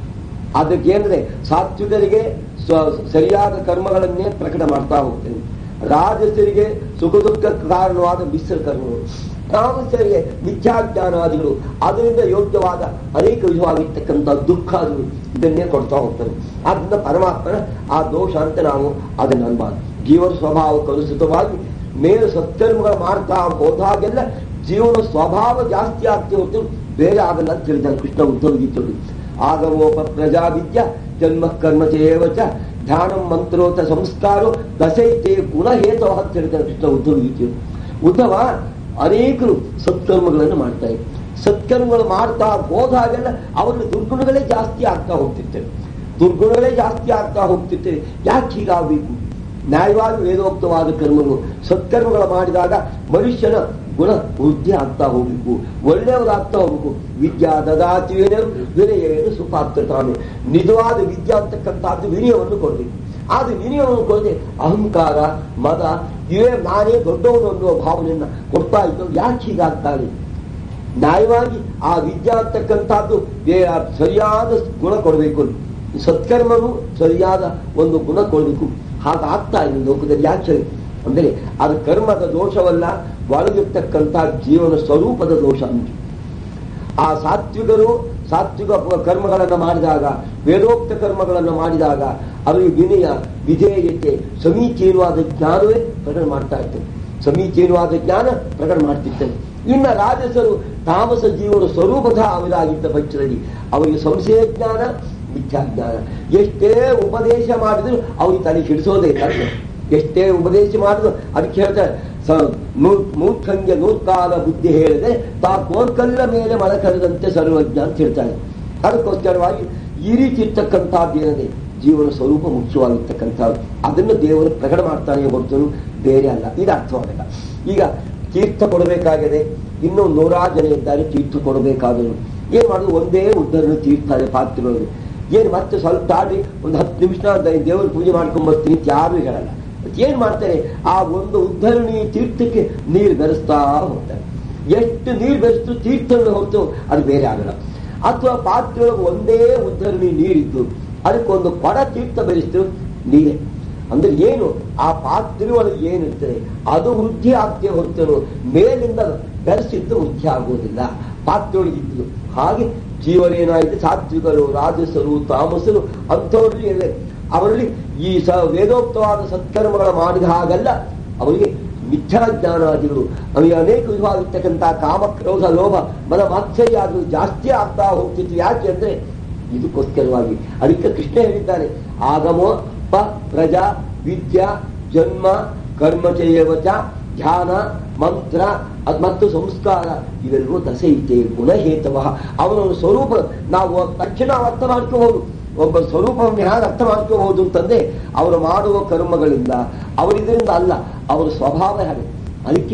ಅದಕ್ಕೇಂದ್ರೆ ಸಾತ್ವಿಕರಿಗೆ ಸ್ವ- ಸರಿಯಾದ ಕರ್ಮಗಳನ್ನೇ ಪ್ರಕಟ ಮಾಡ್ತಾ ಹೋಗ್ತೇನೆ ರಾಜಸರಿಗೆ ಸುಖ ದುಃಖ ಕಾರಣವಾದ ಮಿಶ್ರ ಕರ್ಮಗಳು ತಾಮಸರಿಗೆ ಮಿಥ್ಯಾಜ್ಞಾನಾದಿಗಳು ಅದರಿಂದ ಯೋಗ್ಯವಾದ ಅನೇಕ ವಿಧವಾಗಿರ್ತಕ್ಕಂಥ ದುಃಖಾದಿಗಳು ಇದನ್ನೇ ಕೊಡ್ತಾ ಹೋಗ್ತಾರೆ ಆದ್ದರಿಂದ ಪರಮಾತ್ಮನ ಆ ದೋಷ ಅಂತ ನಾವು ಅದನ್ನು ಅನ್ಬಾರ್ದು ಜೀವನ ಸ್ವಭಾವಕ್ಕೆ ಅನುಸೃತವಾಗಿ ಮೇಲೆ ಸತ್ಕರ್ಮಗಳು ಮಾಡ್ತಾ ಹೋದಾಗೆಲ್ಲ ಜೀವನ ಸ್ವಭಾವ ಜಾಸ್ತಿ ಆಗ್ತಿ ಹೊರತು ಬೇರೆ ಆಗಲ್ಲ ಅಂತ ಹೇಳಿದ್ದಾನೆ ಕೃಷ್ಣ ಉದ್ಧವ ಗೀತೆಗಳು ಆಗಮೋಪ ಪ್ರಜಾವಿದ್ಯ ಜನ್ಮ ಕರ್ಮ ಚೇವಚ ಧ್ಯಾನಂ ಮಂತ್ರೋತ ಸಂಸ್ಕಾರೋ ದಶೈತೆ ಗುಣಹೇತವ ಅಂತ ಹೇಳಿದ್ದಾರೆ ಕೃಷ್ಣ ಉದ್ಧವ ಗೀತೆಯು ಉದ್ಧವ ಅನೇಕರು ಸತ್ಕರ್ಮಗಳನ್ನು ಮಾಡ್ತಾ ಇದ್ರು ಸತ್ಕರ್ಮಗಳು ಮಾಡ್ತಾ ಹೋದಾಗೆಲ್ಲ ಅವರಿಗೆ ದುರ್ಗುಣಗಳೇ ಜಾಸ್ತಿ ಆಗ್ತಾ ಹೋಗ್ತಿರ್ತವೆ ದುರ್ಗುಣಗಳೇ ಜಾಸ್ತಿ ಆಗ್ತಾ ಹೋಗ್ತಿರ್ತವೆ ಯಾಕೆ ಹೀಗಾಗಬೇಕು ನ್ಯಾಯವಾಗಿ ವೇದೋಕ್ತವಾದ ಕರ್ಮಗಳು ಸತ್ಕರ್ಮಗಳು ಮಾಡಿದಾಗ ಮನುಷ್ಯನ ಗುಣ ವೃದ್ಧಿ ಆಗ್ತಾ ಹೋಗ್ಬೇಕು ಒಳ್ಳೆಯವರಾಗ್ತಾ ಹೋಗ್ಬೇಕು ವಿದ್ಯಾ ದದಾತಿವೇನು ವಿನಯವೇನು ಸುಖ ಆಗ್ತಿರ್ತಾನೆ ನಿಜವಾದ ವಿದ್ಯೆ ಅಂತಕ್ಕಂಥದ್ದು ವಿನಯವನ್ನು ಕೊಡಬೇಕು ಆದ್ರೆ ವಿನಯವನ್ನು ಕೊಡದೆ ಅಹಂಕಾರ ಮದ ಇವೇ ನಾನೇ ದೊಡ್ಡವನು ಅನ್ನುವ ಭಾವನೆಯನ್ನ ಕೊಡ್ತಾ ಇದ್ದು ಯಾಕೆ ಹೀಗಾಗ್ತಾನೆ ನ್ಯಾಯವಾಗಿ ಆ ವಿದ್ಯೆ ಅಂತಕ್ಕಂಥದ್ದು ವೇ- ಸರಿಯಾದ ಗುಣ ಕೊಡಬೇಕು ಸತ್ಕರ್ಮನು ಸರಿಯಾದ ಒಂದು ಗುಣ ಕೊಡಬೇಕು ಹಾಗಾಗ್ತಾ ಇದೆ ಲೋಕದಲ್ಲಿ ಯಾಕೆ ಅಂದರೆ ಅದು ಕರ್ಮದ ದೋಷವಲ್ಲ ಒಳಗಿರ್ತಕ್ಕಂಥ ಜೀವನ ಸ್ವರೂಪದ ದೋಷ ಅಂತ ಆ ಸಾತ್ವಿಕರು ಸಾತ್ವಿಕ ಪ- ಕರ್ಮಗಳನ್ನು ಮಾಡಿದಾಗ ವೇದೋಕ್ತ ಕರ್ಮಗಳನ್ನು ಮಾಡಿದಾಗ ಅವರಿಗೆ ವಿನಯ ವಿಧೇಯತೆ ಸಮೀಚೀನವಾದ ಜ್ಞಾನವೇ ಪ್ರಕಟ ಮಾಡ್ತಾ ಇರ್ತದೆ ಸಮೀಚೀನವಾದ ಜ್ಞಾನ ಪ್ರಕಟ ಮಾಡ್ತಿರ್ತದೆ ಇನ್ನ ರಾಜಸರು ತಾಮಸ ಜೀವನ ಸ್ವರೂಪದ ಅವರಾಗಿದ್ದ ಪಕ್ಷದಲ್ಲಿ ಅವರಿಗೆ ಸಂಶಯ ಜ್ಞಾನ ಮಿಥ್ಯಾಜ್ಞಾನ ಎಷ್ಟೇ ಉಪದೇಶ ಮಾಡಿದ್ರು ಅವ್ರಿಗೆ ತಲೆ ಹಿಡಿಸೋದೇ ಇಲ್ಲ ಎಷ್ಟೇ ಉಪದೇಶ ಮಾಡಿದ್ರು ಅದಕ್ಕೆ ಹೇಳ್ತಾರೆ ಸ- ನೂ- ಮೂರ್ಖಂಗೆ ನೂರ್ಕಾಲ ಬುದ್ಧಿ ಹೇಳಿದೆ ತಾ ಕೋರ್ಕಲ್ಲ ಮೇಲೆ ಮಳ ಕರೆದಂತೆ ಸರ್ವಜ್ಞ ಅಂತ ಹೇಳ್ತಾರೆ ಅದಕ್ಕೋಸ್ಕರವಾಗಿ ಈ ರೀತಿ ಇರ್ತಕ್ಕಂಥದ್ದೇನಿದೆ ಜೀವನ ಸ್ವರೂಪ ಮುಖ್ಯವಾಗಿರ್ತಕ್ಕಂಥದ್ದು ಅದನ್ನು ದೇವರು ಪ್ರಕಟ ಮಾಡ್ತಾನೆ ಹೊರತು ಬೇರೆ ಅಲ್ಲ ಇದು ಅರ್ಥವಾಗಲ್ಲ ಈಗ ತೀರ್ಥ ಕೊಡಬೇಕಾಗಿದೆ ಇನ್ನೂ ನೂರಾರು ಜನ ಇದ್ದಾರೆ ತೀರ್ಥ ಕೊಡಬೇಕಾದವರು ಏನ್ ಮಾಡುದು ಒಂದೇ ಉದ್ದರನ್ನು ತೀರ್ಥ ಪಾತ್ರೆಗಳು ಏನ್ ಮತ್ತೆ ಸ್ವಲ್ಪ ತಾಡಿ ಒಂದು ಹತ್ತು ನಿಮಿಷ ದೇವರ ಪೂಜೆ ಮಾಡ್ಕೊಂಡ್ ಬರ್ತೀನಿ ಅಂತ ಯಾರು ಹೇಳಲ್ಲ ಮತ್ತೆ ಏನ್ ಮಾಡ್ತಾರೆ ಆ ಒಂದು ಉದ್ಧರಣಿ ತೀರ್ಥಕ್ಕೆ ನೀರು ಬೆರೆಸ್ತಾ ಹೋಗ್ತಾರೆ ಎಷ್ಟು ನೀರು ಬೆರೆಸ್ತು ತೀರ್ಥವನ್ನು ಹೊರತು ಅದು ಬೇರೆ ಆಗಲ್ಲ ಅಥವಾ ಪಾತ್ರೆಯೊಳಗೆ ಒಂದೇ ಉದ್ಧರಣಿ ನೀರಿದ್ದು ಅದಕ್ಕೊಂದು ಕೊಡ ತೀರ್ಥ ಬೆರೆಸ್ತು ನೀರೇ ಅಂದ್ರೆ ಏನು ಆ ಪಾತ್ರೆ ಒಳಗೆ ಏನಿರ್ತದೆ ಅದು ವೃದ್ಧಿ ಆಗ್ತೇ ಹೊರತು ಮೇಲಿಂದ ಬೆರೆಸಿದ್ದು ವೃದ್ಧಿ ಆಗುವುದಿಲ್ಲ ಪಾತ್ರೆ ಒಳಗೆ ಇದ್ದು ಹಾಗೆ ಜೀವನೇನಾಯಿತು ಸಾತ್ವಿಕರು ರಾಜಸರು ತಾಮಸರು ಅಂಥವ್ರಲ್ಲಿ ಇದೆ ಅವರಲ್ಲಿ ಈ ಸ ವೇದೋಕ್ತವಾದ ಸತ್ಕರ್ಮಗಳ ಮಾಡಿದ ಹಾಗಲ್ಲ ಅವರಿಗೆ ಮಿಥ್ಯಾಜ್ಞಾನಾದಿಗಳು ಅವರಿಗೆ ಅನೇಕ ವಿಧವಾಗಿರ್ತಕ್ಕಂಥ ಕಾಮ ಕ್ರೋಧ ಲೋಭ ಮನ ಮಾತ್ಸರ್ಯಾದಿಗಳು ಜಾಸ್ತಿ ಆಗ್ತಾ ಹೋಗ್ತಿತ್ತು ಯಾಕೆ ಅಂದ್ರೆ ಇದಕ್ಕೋಸ್ಕರವಾಗಿ ಅದಕ್ಕೆ ಕೃಷ್ಣ ಹೇಳಿದ್ದಾನೆ ಆಗಮೋ ಪ ಪ್ರಜಾ ವಿದ್ಯಾ ಜನ್ಮ ಕರ್ಮಚೇವಚ ಧ್ಯಾನ ಮಂತ್ರ ಅದ್ ಮತ್ತು ಸಂಸ್ಕಾರ ಇವೆಲ್ಲವೂ ದಸೈತೆ ಗುಣಹೇತವ ಅವನ ಸ್ವರೂಪ ನಾವು ತಕ್ಷಣ ಅರ್ಥ ಮಾಡ್ಕೋಬಹುದು ಒಬ್ಬ ಸ್ವರೂಪವನ್ನು ಹೇಗೆ ಅರ್ಥ ಮಾಡ್ಕೋಬಹುದು ಅಂತಂದ್ರೆ ಅವರು ಮಾಡುವ ಕರ್ಮಗಳಿಂದ ಅವರಿದರಿಂದ ಅಲ್ಲ ಅವರ ಸ್ವಭಾವ ಹಾಗೆ ಅದಕ್ಕೆ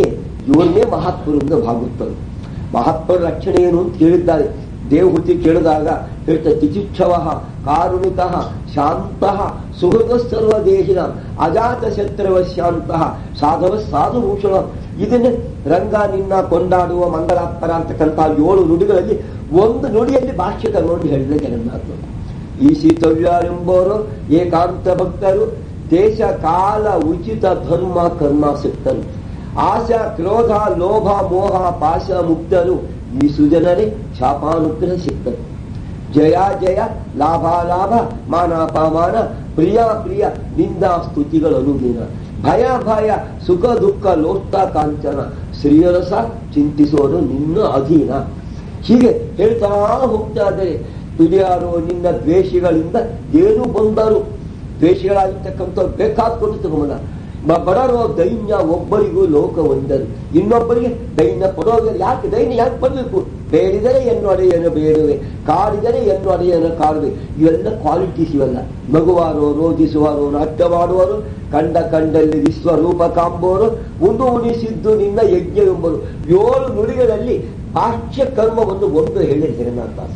ಇವನ್ನೇ ಮಹಾತ್ಮರು ಅಂತ ಭಾಗುತ್ತರು ಮಹಾತ್ಮರ ಲಕ್ಷಣ ಏನು ಅಂತ ಕೇಳಿದ್ದಾರೆ ದೇವಹೂತಿ ಕೇಳಿದಾಗ ಹೇಳ್ತಾರೆ ತಿಚಿಕ್ಷವ ಕಾರುಣಿಕ ಶಾಂತ ಸುಹೃದ ಸರ್ವದೇಹಿನ ಅಜಾತ ಶತ್ರವ ಶಾಂತ ಸಾಧವ ಸಾಧುಭೂಷಣ ಇದನ್ನೇ ರಂಗ ನಿನ್ನ ಕೊಂಡಾಡುವ ಮಂಗಳಾತ್ಮರ ಅಂತಕ್ಕಂಥ ಏಳು ನುಡಿಗಳಲ್ಲಿ ಒಂದು ನುಡಿಯಲ್ಲಿ ಭಾಷ್ಯದ ನೋಡಿ ಹೇಳಿದ ಜಗನ್ನಾಥರು ಈ ಎಂಬುವರು ಏಕಾಂತ ಭಕ್ತರು ದೇಶ ಕಾಲ ಉಚಿತ ಧರ್ಮ ಕರ್ಮಾಸಕ್ತರು ಆಶಾ ಕ್ರೋಧ ಲೋಭ ಮೋಹ ಪಾಶ ಮುಕ್ತರು ಈ ಸುಜನರೇ ಶಾಪಾನುಗ್ರಹ ಸಿಕ್ತರು ಜಯ ಜಯ ಲಾಭ ಲಾಭ ಮಾನಾಪಮಾನ ಪ್ರಿಯ ಪ್ರಿಯ ನಿಂದಾ ಸ್ತುತಿಗಳು ಅನುದಿನ ಭಯ ಭಯ ಸುಖ ದುಃಖ ಲೋಷ್ಟ ಕಾಂಚನ ಶ್ರೀಯರಸ ಚಿಂತಿಸೋದು ನಿನ್ನ ಅಧೀನ ಹೀಗೆ ಹೇಳ್ತಾ ಹೋಗ್ತಾ ಇದ್ದಾರೆ ತುಡಿಯಾರು ನಿನ್ನ ದ್ವೇಷಿಗಳಿಂದ ಏನು ಬಂದರು ದ್ವೇಷಿಗಳಾಗಿರ್ತಕ್ಕಂಥ ಬೇಕಾದ್ಕೊಂಡು ತಗೊಂಬಲ್ಲ ಬಡರೋ ದೈನ್ಯ ಒಬ್ಬರಿಗೂ ಲೋಕ ಒಂದರು ಇನ್ನೊಬ್ಬರಿಗೆ ದೈನ್ಯ ಪಡೋದು ಯಾಕೆ ದೈನ್ಯ ಯಾಕೆ ಬರಬೇಕು ಬೇಡಿದರೆ ಎನ್ನು ಅಡೆಯನ್ನು ಬೇಡುವೆ ಕಾಡಿದರೆ ಎನ್ನು ಅಡೆಯನ್ನು ಕಾಡುವೆ ಇವೆಲ್ಲ ಕ್ವಾಲಿಟೀಸ್ ಇವೆಲ್ಲ ಮಗುವಾರು ರೋಧಿಸುವರು ನಾಟ್ಯ ಮಾಡುವರು ಕಂಡ ಕಂಡಲ್ಲಿ ವಿಶ್ವರೂಪ ಕಾಂಬೋರು ಉಂಡು ಉಣಿಸಿದ್ದು ನಿನ್ನ ಯಜ್ಞ ಎಂಬರು ಏಳು ನುಡಿಗಳಲ್ಲಿ ಭಾಷ್ಯ ಕರ್ಮವನ್ನು ಒಂದು ಹೇಳಿದ ಜಗನ್ನಾಥ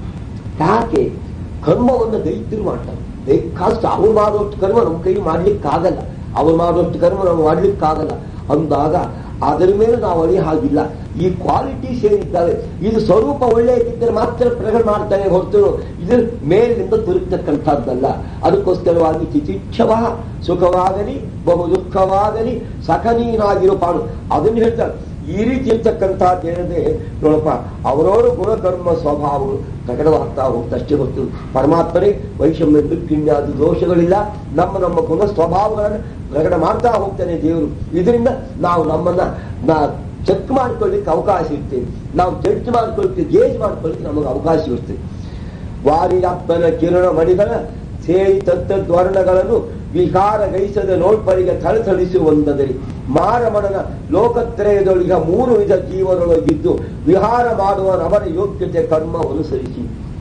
ಯಾಕೆ ಕರ್ಮವನ್ನು ದೈತ್ಯರು ಮಾಡ್ತಾರೆ ಬೇಕಾದಷ್ಟು ಅವ್ರು ಮಾಡೋಷ್ಟು ಕರ್ಮ ನಮ್ಮ ಕೈ ಮಾಡ್ಲಿಕ್ಕಾಗಲ್ಲ ಅವ್ರು ಮಾಡೋಷ್ಟು ಕರ್ಮ ನಾವು ಮಾಡ್ಲಿಕ್ಕಾಗಲ್ಲ ಅಂದಾಗ ಅದರ ಮೇಲೆ ನಾವು ಅಳಿ ಹಾಗಿಲ್ಲ ಈ ಕ್ವಾಲಿಟೀಸ್ ಏನಿದ್ದಾವೆ ಇದು ಸ್ವರೂಪ ಒಳ್ಳೆಯದಿದ್ದರೆ ಮಾತ್ರ ಪ್ರಕಟ ಮಾಡ್ತಾನೆ ಹೊರತು ಇದ್ರ ಮೇಲಿನಿಂದ ತುರುಕ್ತಕ್ಕಂಥದ್ದಲ್ಲ ಅದಕ್ಕೋಸ್ಕರವಾಗಿ ತಿತಿಕ್ಷವ ಸುಖವಾಗಲಿ ಬಹು ದುಃಖವಾಗಲಿ ಸಖನೀನಾಗಿರೋ ಪಾಡು ಅದನ್ನು ಹೇಳ್ತಾರೆ ಈ ರೀತಿ ಇರ್ತಕ್ಕಂಥದ್ದು ಹೇಳಿದ್ರೆ ನೋಡಪ್ಪ ಅವರವರು ಗುಣಕರ್ಮ ಸ್ವಭಾವಗಳು ಪ್ರಕಟವಾಗ್ತಾ ಹೋಗ್ತಷ್ಟೇ ಹೊತ್ತು ಪರಮಾತ್ಮನೇ ವೈಷಮ್ಯ ದುಃಖಿಣ್ಯಾದಿ ದೋಷಗಳಿಲ್ಲ ನಮ್ಮ ನಮ್ಮ ಗುಣ ಸ್ವಭಾವಗಳನ್ನು ಪ್ರಕಟ ಮಾಡ್ತಾ ಹೋಗ್ತಾನೆ ದೇವರು ಇದರಿಂದ ನಾವು ನಮ್ಮನ್ನ ನಾ ಚೆಕ್ ಮಾಡ್ಕೊಳ್ಳಿಕ್ಕೆ ಅವಕಾಶ ಇರ್ತೇವೆ ನಾವು ಜಡ್ಜ್ ಮಾಡ್ಕೊಳ್ಳಿಕ್ಕೆ ಗೇಜ್ ಮಾಡ್ಕೊಳ್ಳಿಕ್ಕೆ ನಮಗೆ ಅವಕಾಶ ಇರ್ತದೆ ವಾರಿಯಾತ್ಮನ ಕಿರಣ ಮಡಿಗಳ ಸೇರಿ ತತ್ತದ್ವರ್ಣಗಳನ್ನು ವಿಕಾರಗೈಸದ ನೋಡ್ಪರಿಗೆ ಥಳಥಳಿಸುವಂದದರಿ ಮಾರಮಣನ ಲೋಕತ್ರಯದೊಳಗ ಮೂರು ವಿಧ ಜೀವನೊಳಗಿದ್ದು ವಿಹಾರ ಮಾಡುವ ಅವರ ಯೋಗ್ಯತೆ ಕರ್ಮ ಅನುಸರಿಸಿ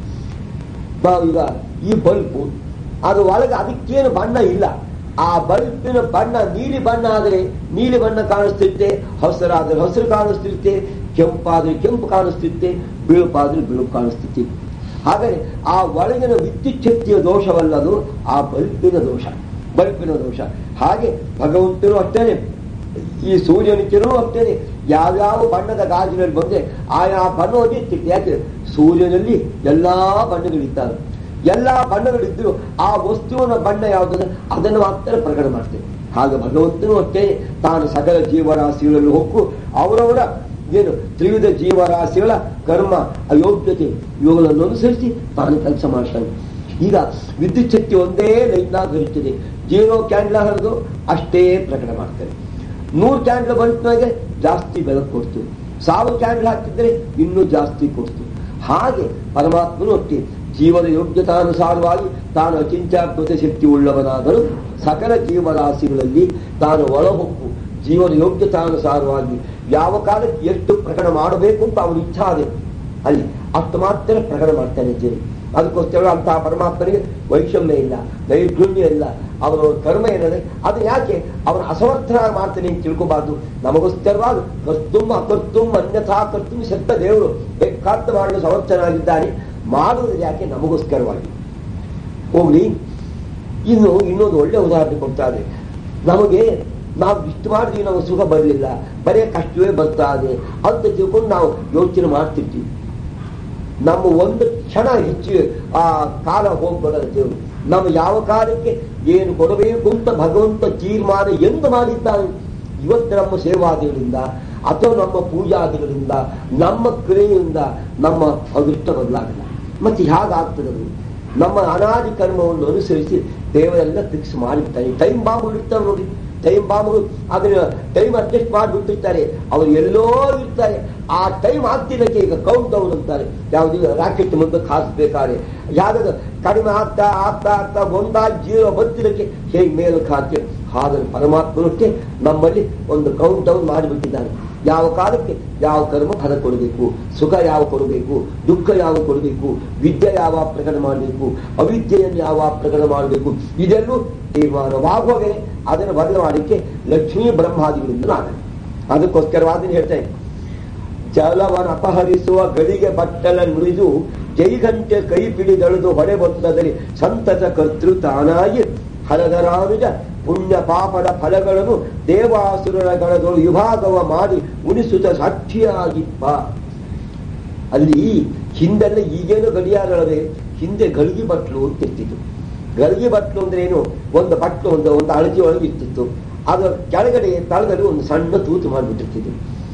ಈಗ ಈ ಬಲ್ಬು ಅದು ಒಳಗೆ ಅದಕ್ಕೇನು ಬಣ್ಣ ಇಲ್ಲ ಆ ಬಲ್ಬಿನ ಬಣ್ಣ ನೀಲಿ ಬಣ್ಣ ಆದರೆ ನೀಲಿ ಬಣ್ಣ ಕಾಣಿಸ್ತಿರುತ್ತೆ ಹಸಿರಾದ್ರೆ ಹಸಿರು ಕಾಣಿಸ್ತಿರುತ್ತೆ ಕೆಂಪಾದ್ರೆ ಕೆಂಪು ಕಾಣಿಸ್ತಿರುತ್ತೆ ಬಿಳುಪಾದ್ರೆ ಬಿಳುಪು ಕಾಣಿಸ್ತಿತ್ತು ಹಾಗಾದ್ರೆ ಆ ಒಳಗಿನ ವಿದ್ಯುತ್ ಶಕ್ತಿಯ ದೋಷವಲ್ಲದು ಆ ಬಲ್ಬಿನ ದೋಷ ಬಲ್ಬಿನ ದೋಷ ಹಾಗೆ ಭಗವಂತನು ಅಷ್ಟೇನೆ ಈ ಸೂರ್ಯನ ಕಿರಣು ಅಷ್ಟೇನೆ ಯಾವ್ಯಾವ ಬಣ್ಣದ ಗಾಜಿನಲ್ಲಿ ಬಂದ್ರೆ ಆಯಾ ಬಣ್ಣವನ್ನೇ ತಿಟ್ಟು ಯಾಕೆ ಸೂರ್ಯನಲ್ಲಿ ಎಲ್ಲಾ ಬಣ್ಣಗಳಿದ್ದಾವೆ ಎಲ್ಲಾ ಬಣ್ಣಗಳಿದ್ರು ಆ ವಸ್ತುವಿನ ಬಣ್ಣ ಯಾವುದಂದ್ರೆ ಅದನ್ನು ಮಾತ್ರ ಪ್ರಕಟ ಮಾಡ್ತೇವೆ ಹಾಗೆ ಭಗವಂತನು ಅಷ್ಟೇ ತಾನು ಸಕಲ ಜೀವರಾಶಿಗಳಲ್ಲಿ ಹೊಕ್ಕು ಅವರವರ ಏನು ತ್ರಿವಿಧ ಜೀವರಾಶಿಗಳ ಕರ್ಮ ಅಯೋಗ್ಯತೆ ಇವುಗಳನ್ನು ಅನುಸರಿಸಿ ತಾನು ಕೆಲಸ ಮಾಡ್ತಾನೆ ಈಗ ವಿದ್ಯುತ್ ಶಕ್ತಿ ಒಂದೇ ಲೈನ್ನಾಗ ಹರಿಯುತ್ತದೆ ಜೀರೋ ಕ್ಯಾಂಡ್ಲ ಹರಿದು ಅಷ್ಟೇ ಪ್ರಕಟ ಮಾಡ್ತಾರೆ ನೂರು ಕ್ಯಾಂಡ್ಲ ಬಲ್ಟ್ನಾಗೆ ಜಾಸ್ತಿ ಬೆಳಕು ಕೊಡ್ತು ಸಾವಿರ ಕ್ಯಾಂಡ್ಲ್ ಹಾಕಿದ್ರೆ ಇನ್ನೂ ಜಾಸ್ತಿ ಕೊಡ್ತು ಹಾಗೆ ಪರಮಾತ್ಮನು ಒಟ್ಟಿ ಜೀವನ ಯೋಗ್ಯತಾನುಸಾರವಾಗಿ ತಾನು ಅಚಿಂತ್ಯಾತ್ಮಕ ಶಕ್ತಿ ಉಳ್ಳವನಾದರೂ ಸಕಲ ಜೀವರಾಶಿಗಳಲ್ಲಿ ತಾನು ಒಳಹೊಕ್ಕು ಜೀವನ ಯೋಗ್ಯತಾನುಸಾರವಾಗಿ ಯಾವ ಕಾಲಕ್ಕೆ ಎಷ್ಟು ಪ್ರಕಟ ಮಾಡಬೇಕು ಅಂತ ಅವನ ಇಚ್ಛಾ ಇದೆ ಅಲ್ಲಿ ಅಷ್ಟು ಮಾತ್ರ ಪ್ರಕಟ ಮಾಡ್ತಾನೆ ಜೀವ ಅದಕ್ಕೋಸ್ಕರ ಅಂತಹ ಪರಮಾತ್ಮನಿಗೆ ವೈಷಮ್ಯ ಇಲ್ಲ ನೈರ್ಗುಣ್ಯ ಇಲ್ಲ ಅವನ ಕರ್ಮ ಏನಂದ್ರೆ ಅದು ಯಾಕೆ ಅವನ ಅಸಮರ್ಥನಾಗಿ ಮಾಡ್ತಾನೆ ಅಂತ ತಿಳ್ಕೋಬಾರ್ದು ನಮಗೋಸ್ಕರವಾಗಿ ಕರ್ತುಂ ಅಕರ್ತುಂ ಅನ್ಯಥಾ ಕರ್ತುಂ ಶಕ್ತ ದೇವರು ಬೇಕಾದ ಮಾಡಲು ಸಮರ್ಥನಾಗಿದ್ದಾನೆ ಮಾಡುವುದು ಯಾಕೆ ನಮಗೋಸ್ಕರವಾಗಿ ಹೋಗ್ಲಿ ಇನ್ನು ಇನ್ನೊಂದು ಒಳ್ಳೆ ಉದಾಹರಣೆ ಕೊಡ್ತಾರೆ ನಮಗೆ ನಾವು ಇಷ್ಟು ಮಾಡಿದ್ವಿ ನಮಗೆ ಸುಖ ಬರಲಿಲ್ಲ ಬರೇ ಕಷ್ಟವೇ ಬರ್ತಾ ಇದೆ ಅಂತ ತಿಳ್ಕೊಂಡು ನಾವು ಯೋಚನೆ ಮಾಡ್ತಿರ್ತೀವಿ ನಮ್ಮ ಒಂದು ಕ್ಷಣ ಹೆಚ್ಚು ಆ ಕಾಲ ಹೋಗ್ಬಿಡೋದು ದೇವರು ನಮ್ಮ ಯಾವ ಕಾಲಕ್ಕೆ ಏನು ಕೊಡಬೇಕು ಅಂತ ಭಗವಂತ ತೀರ್ಮಾನ ಎಂದು ಮಾಡಿದ್ದಾನೆ ಇವತ್ತು ನಮ್ಮ ಸೇವಾದಿಗಳಿಂದ ಅಥವಾ ನಮ್ಮ ಪೂಜಾದಿಗಳಿಂದ ನಮ್ಮ ಕ್ರಿಯೆಯಿಂದ ನಮ್ಮ ಅದೃಷ್ಟ ಬದಲಾಗಲ್ಲ ಮತ್ತೆ ಹೇಗಾಗ್ತದೆ ಅದು ನಮ್ಮ ಅನಾದಿ ಕರ್ಮವನ್ನು ಅನುಸರಿಸಿ ದೇವರೆಲ್ಲ ಫಿಕ್ಸ್ ಮಾಡಿರ್ತಾರೆ ಟೈಮ್ ಬಾಂಬುಗಳು ಇರ್ತಾವೆ ನೋಡಿ ಟೈಮ್ ಬಾಂಬುಗಳು ಅದನ್ನ ಟೈಮ್ ಅಡ್ಜಸ್ಟ್ ಮಾಡಿಬಿಟ್ಟಿರ್ತಾರೆ ಅವರು ಎಲ್ಲೋ ಇರ್ತಾರೆ ಆ ಟೈಮ್ ಆಗ್ತಿದ್ದಕ್ಕೆ ಈಗ ಕೌಂಟ್ ಡೌನ್ ಅಂತಾರೆ ಯಾವ್ದು ರಾಕೆಟ್ ಮುಂದಕ್ಕೆ ಹಾಕ್ಬೇಕಾದ್ರೆ ಯಾವ್ದು ಕಡಿಮೆ ಆಗ್ತಾ ಆಗ್ತಾ ಆಗ್ತಾ ಒಂದಾ ಜೀರೋ ಬರ್ತಿದ್ದಕ್ಕೆ ಹೇಗೆ ಮೇಲಕ್ಕೆ ಹಾಕಿ ಹಾಗೆ ಪರಮಾತ್ಮನಕ್ಕೆ ನಮ್ಮಲ್ಲಿ ಒಂದು ಕೌಂಟ್ ಡೌನ್ ಮಾಡಿಬಿಟ್ಟಿದ್ದಾನೆ ಯಾವ ಕಾಲಕ್ಕೆ ಯಾವ ಕರ್ಮ ಫಲ ಕೊಡಬೇಕು ಸುಖ ಯಾವ ಕೊಡಬೇಕು ದುಃಖ ಯಾವ ಕೊಡಬೇಕು ವಿದ್ಯೆ ಯಾವ ಪ್ರಕಟ ಮಾಡಬೇಕು ಅವಿದ್ಯೆಯನ್ನು ಯಾವ ಪ್ರಕಟ ಮಾಡಬೇಕು ಇದೆಲ್ಲೂ ತೀರ್ಮಾನವಾಗುವಾಗಲೇ ಅದನ್ನು ಬದಲು ಮಾಡಲಿಕ್ಕೆ ಲಕ್ಷ್ಮೀ ಬ್ರಹ್ಮಾದಿಗಳಿಂದ ನಾಗಲ್ಲ ಅದಕ್ಕೋಸ್ಕರವಾದನ್ನು ಹೇಳ್ತೇನೆ ಜಲವನ್ನು ಅಪಹರಿಸುವ ಗಡಿಗೆ ಬಟ್ಟಲ ನುಡಿದು ಜೈಗಂಟೆ ಕೈ ಪಿಡಿದಳೆದು ಹೊಡೆ ಬಂದದಲ್ಲಿ ಸಂತತ ಕರ್ತೃ ತಾನಾಗಿ ಹಲದರಾನುಜ ಪುಣ್ಯ ಪಾಪದ ಫಲಗಳನ್ನು ದೇವಾಸುರರ ಗಣಗಳು ವಿಭಾಗವ ಮಾಡಿ ಉಣಿಸುತ್ತ ಸಾಕ್ಷಿಯಾಗಿಪ್ಪ ಅಲ್ಲಿ ಹಿಂದೆಲ್ಲ ಈಗೇನು ಗಡಿಯಾರಳವೆ ಹಿಂದೆ ಗಳಿಗೆ ಬಟ್ಲು ಅಂತ ಇರ್ತಿತ್ತು ಗಳಿಗೆ ಬಟ್ಲು ಅಂದ್ರೆ ಏನು ಒಂದು ಬಟ್ಲು ಒಂದು ಒಂದು ಅಳಜಿ ಒಳಗೆ ಇರ್ತಿತ್ತು ಅದರ ಕೆಳಗಡೆ ತಳಗಡೆ ಒಂದು ಸಣ್ಣ ತೂತು ಮಾಡಿಬಿಟ್ಟಿರ್ತಿದ್ರು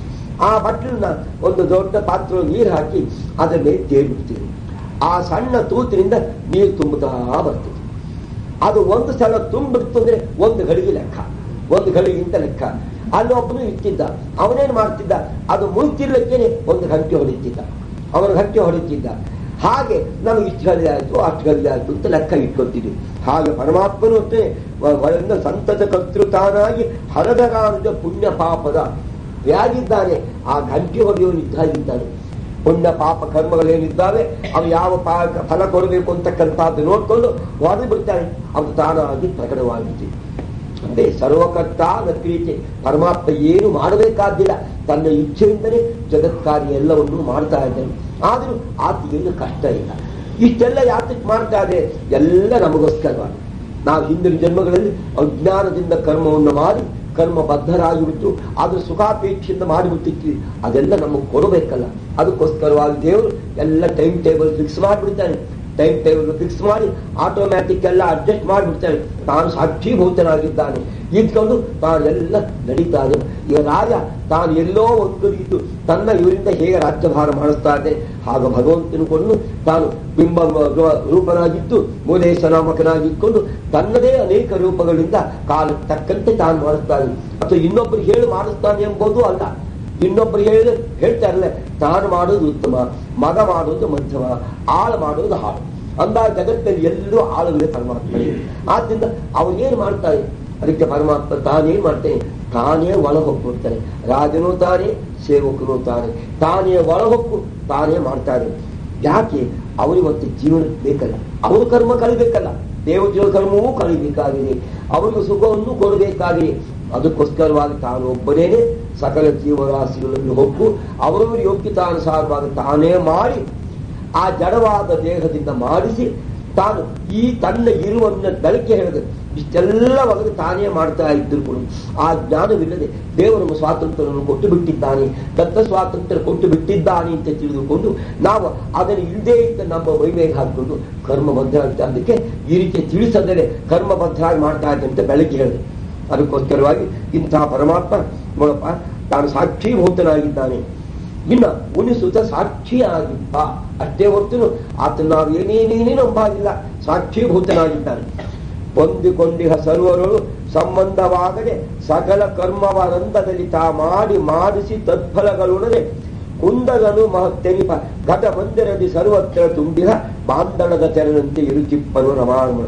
ಆ ಬಟ್ಲನ್ನ ಒಂದು ದೊಡ್ಡ ಪಾತ್ರ ನೀರು ಹಾಕಿ ಅದರ ಮೇಲೆ ತೇಲ್ಬಿಡ್ತಿದ್ರು ಆ ಸಣ್ಣ ತೂತಿನಿಂದ ನೀರು ತುಂಬುತ್ತಾ ಬರ್ತಿತ್ತು ಅದು ಒಂದು ಸಲ ತುಂಬಿಡ್ತು ಅಂದ್ರೆ ಒಂದು ಗಳಿಗೆ ಲೆಕ್ಕ ಒಂದು ಗಳಿಗಿಂತ ಲೆಕ್ಕ ಅಲ್ಲೊಬ್ಬನು ಇಟ್ಟಿದ್ದ ಅವನೇನ್ ಮಾಡ್ತಿದ್ದ ಅದು ಮುಳುಗ್ತಿರ್ಲಿಕ್ಕೇನೆ ಒಂದು ಗಂಟೆ ಹೊಡಿತಿದ್ದ ಅವನು ಗಂಟೆ ಹೊಡಿತಿದ್ದ ಹಾಗೆ ನಮಗೆ ಇಷ್ಟು ಗಳಿಗೆ ಆಯ್ತು ಅಷ್ಟು ಗಳಿಗೆ ಆಯ್ತು ಅಂತ ಲೆಕ್ಕ ಇಟ್ಕೊಳ್ತಿದ್ವಿ ಹಾಗೆ ಪರಮಾತ್ಮನು ಅಷ್ಟೇ ಒಳಗಿನ ಸಂತತ ಕರ್ತೃತಾನಾಗಿ ಹರದರಾನುಜ ಪುಣ್ಯ ಪಾಪದ ಯಾರಿದ್ದಾನೆ ಆ ಗಂಟೆ ಹೊಡೆಯೋನಿದ್ದಾಗಿದ್ದಾನೆ ಪುಣ್ಯ ಪಾಪ ಕರ್ಮಗಳೇನಿದ್ದಾವೆ ಅವು ಯಾವ ಪಾ- ಫಲ ಕೊಡಬೇಕು ಅಂತಕ್ಕಂಥದ್ದು ನೋಡ್ಕೊಂಡು ಹೊಡೆದು ಬಿಡ್ತಾನೆ ಅದು ತಾನಾಗಿ ಪ್ರಕಟವಾಗಿದೆ ಅಂದ್ರೆ ಸರ್ವಕರ್ತ ಪ್ರೀತಿ ಪರಮಾತ್ಮ ಏನು ಮಾಡಬೇಕಾದಿಲ್ಲ ತನ್ನ ಇಚ್ಛೆಯಿಂದಲೇ ಜಗತ್ಕಾರ್ಯ ಎಲ್ಲವನ್ನೂ ಮಾಡ್ತಾ ಇದ್ದಾನೆ ಆದರೂ ಆತಗೇನು ಕಷ್ಟ ಇಲ್ಲ ಇಷ್ಟೆಲ್ಲ ಯಾತಕ್ಕೆ ಮಾಡ್ತಾ ಇದೆ ಎಲ್ಲ ನಮಗೋಸ್ಕರವಾಗಿ ನಾವು ಹಿಂದಿನ ಜನ್ಮಗಳಲ್ಲಿ ಅಜ್ಞಾನದಿಂದ ಕರ್ಮವನ್ನು ಮಾಡಿ ಕರ್ಮ ಬದ್ಧರಾಗಿಬಿಟ್ಟು ಅದು ಸುಖಾಪೇಕ್ಷೆಯಿಂದ ಮಾಡಿಬಿಟ್ಟಿರ್ತೀವಿ ಅದೆಲ್ಲ ನಮಗೆ ಕೊಡಬೇಕಲ್ಲ ಅದಕ್ಕೋಸ್ಕರವಾಗಿ ದೇವರು ಎಲ್ಲ ಟೈಮ್ ಟೇಬಲ್ ಫಿಕ್ಸ್ ಮಾಡಿಬಿಡ್ತಾನೆ ಟೈಮ್ ಟೇಬಲ್ ಫಿಕ್ಸ್ ಮಾಡಿ ಆಟೋಮ್ಯಾಟಿಕ್ ಎಲ್ಲ ಅಡ್ಜಸ್ಟ್ ಮಾಡಿಬಿಡ್ತಾನೆ ತಾನು ಸಾಕ್ಷೀಭೂತನಾಗಿದ್ದಾನೆ ಇದ್ಕೊಂಡು ತಾನೆಲ್ಲ ನಡೀತಾ ಇದೆ ಈಗ ರಾಜ ತಾನು ಎಲ್ಲೋ ಒಂದು ಕಡೆ ಇದ್ದು ತನ್ನ ಇವರಿಂದ ಹೇಗೆ ರಾಜ್ಯಭಾರ ಮಾಡಿಸ್ತಾ ಇದೆ ಹಾಗ ಭಗವಂತನು ಕೊಂಡು ತಾನು ಬಿಂಬ ರೂಪನಾಗಿದ್ದು ಮೂಲೇಶ ನಾಮಕನಾಗಿದ್ಕೊಂಡು ತನ್ನದೇ ಅನೇಕ ರೂಪಗಳಿಂದ ಕಾಲಕ್ಕೆ ತಕ್ಕಂತೆ ತಾನು ಮಾಡಿಸ್ತಾನೆ ಅಥವಾ ಇನ್ನೊಬ್ಬರು ಹೇಳಿ ಮಾಡಿಸ್ತಾನೆ ಎಂಬುದು ಅಲ್ಲ ಇನ್ನೊಬ್ಬರು ಹೇಳಿ ಹೇಳ್ತಾ ಇರಲ್ಲ ತಾನು ಮಾಡೋದು ಉತ್ತಮ ಮಗ ಮಾಡೋದು ಮಧ್ಯಮ ಆಳು ಮಾಡೋದು ಹಾಳು ಅಂದಾಗ ಜಗತ್ತಲ್ಲಿ ಎಲ್ಲರೂ ಆಳುಗಳೇ ಪರಮಾತ್ಮನೇ ಆದ್ರಿಂದ ಅವನೇನ್ ಮಾಡ್ತಾರೆ ಅದಕ್ಕೆ ಪರಮಾತ್ಮ ತಾನೇನ್ ಮಾಡ್ತಾನೆ ತಾನೇ ಒಳ ಹೋಗ್ಬಿಡ್ತಾನೆ ರಾಜನೂ ತಾನೇ ಸೇವಕನು ತಾನೇ ತಾನೇ ಒಳ ಹೊಕ್ಕು ತಾನೇ ಮಾಡ್ತಾರೆ ಯಾಕೆ ಅವರಿವತ್ತು ಜೀವನ ಬೇಕಲ್ಲ ಅವರು ಕರ್ಮ ಕಲಿಬೇಕಲ್ಲ ದೇವತೆಗಳ ಕರ್ಮವೂ ಕಲಿಬೇಕಾಗಿದೆ ಅವರಿಗೆ ಸುಖವನ್ನು ಕೊಡಬೇಕಾಗಿದೆ ಅದಕ್ಕೋಸ್ಕರವಾಗಿ ತಾನು ಒಬ್ಬನೇನೆ ಸಕಲ ಜೀವರಾಶಿಗಳನ್ನು ಹೊಕ್ಕು ಅವರವರ ಯೋಗ್ಯತಾನುಸಾರವಾಗಿ ತಾನೇ ಮಾಡಿ ಆ ಜಡವಾದ ದೇಹದಿಂದ ಮಾಡಿಸಿ ತಾನು ಈ ತನ್ನ ಇರುವನ್ನ ಬೆಳಕೆ ಹೇಳಿದ ಇಷ್ಟೆಲ್ಲ ಒಳಗೆ ತಾನೇ ಮಾಡ್ತಾ ಇದ್ದರು ಕೂಡ ಆ ಜ್ಞಾನವಿಲ್ಲದೆ ದೇವರು ಸ್ವಾತಂತ್ರ್ಯವನ್ನು ಕೊಟ್ಟು ಬಿಟ್ಟಿದ್ದಾನೆ ದತ್ತ ಸ್ವಾತಂತ್ರ್ಯ ಕೊಟ್ಟು ಬಿಟ್ಟಿದ್ದಾನೆ ಅಂತ ತಿಳಿದುಕೊಂಡು ನಾವು ಅದನ್ನು ಇಲ್ಲದೇ ಇದ್ದ ನಮ್ಮ ಮೈಮೇಲೆ ಹಾಕಿಕೊಂಡು ಕರ್ಮಬದ್ಧ ಅಂತ ಅದಕ್ಕೆ ಈ ರೀತಿ ತಿಳಿಸದರೆ ಕರ್ಮಬದ್ಧರಾಗಿ ಮಾಡ್ತಾ ಇದ್ದಂತೆ ಬೆಳಗ್ಗೆ ಹೇಳಿದೆ ಅದಕ್ಕೋಸ್ಕರವಾಗಿ ಇಂತಹ ಪರಮಾತ್ಮ ನೋಡಪ್ಪ ತಾನು ಸಾಕ್ಷೀಭೂತನಾಗಿದ್ದಾನೆ ಇನ್ನ ಉಣಿಸುತ್ತ ಸಾಕ್ಷಿಯಾಗಿಪ್ಪ ಅಷ್ಟೇ ಹೊರತು ಆತ ನಾವು ಏನೇನೇನೇ ನಂಬಾಗಿಲ್ಲ ಸಾಕ್ಷೀಭೂತನಾಗಿದ್ದಾನೆ ಹೊಂದಿಕೊಂಡಿಹ ಸರ್ವರು ಸಂಬಂಧವಾಗದೆ ಸಕಲ ಕರ್ಮವರಂಧದಲ್ಲಿ ತಾ ಮಾಡಿ ಮಾಡಿಸಿ ತತ್ಫಲಗಳುಣದೆ ಕುಂದಗನು ಮಹತ್ತೆನಿಪ ಘಟ ಮಂದಿರದಿ ಸರ್ವತ್ರ ತುಂಬಿಹ ಬಾಂಧಣದ ತೆರನಂತೆ ಇರುಚಿಪ್ಪನು ರಮಾರಮಣ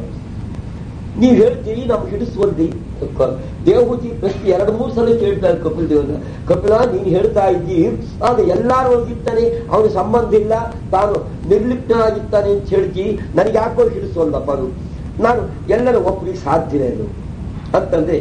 ನೀವು ಹೇಳ್ತೀರಿ ನಮ್ಗೆ ಹಿಡಿಸುವಂತೆ ದೇವಹೂತಿ ಪ್ರಶ್ನೆ ಎರಡು ಮೂರು ಸಲ ಕೇಳ್ತಾರೆ ಕಪಿಲ್ ದೇವನ ಕಪಿಲ ನೀನು ಹೇಳ್ತಾ ಇದ್ದಿ ಆಗ ಎಲ್ಲಾರು ಒಳಗಿರ್ತಾನೆ ಅವನ ಸಂಬಂಧ ಇಲ್ಲ ತಾನು ನಿರ್ಲಿಪ್ತನಾಗಿರ್ತಾನೆ ಅಂತ ಹೇಳ್ತಿ ನನಗೆ ಯಾಕೋ ಹಿಡಿಸುವಲ್ಲಪ್ಪ ಅದು ನಾನು ಎಲ್ಲರ ಒಬ್ಬರಿಗೆ ಸಾಧ್ಯ ಅದು ಅಂತಂದ್ರೆ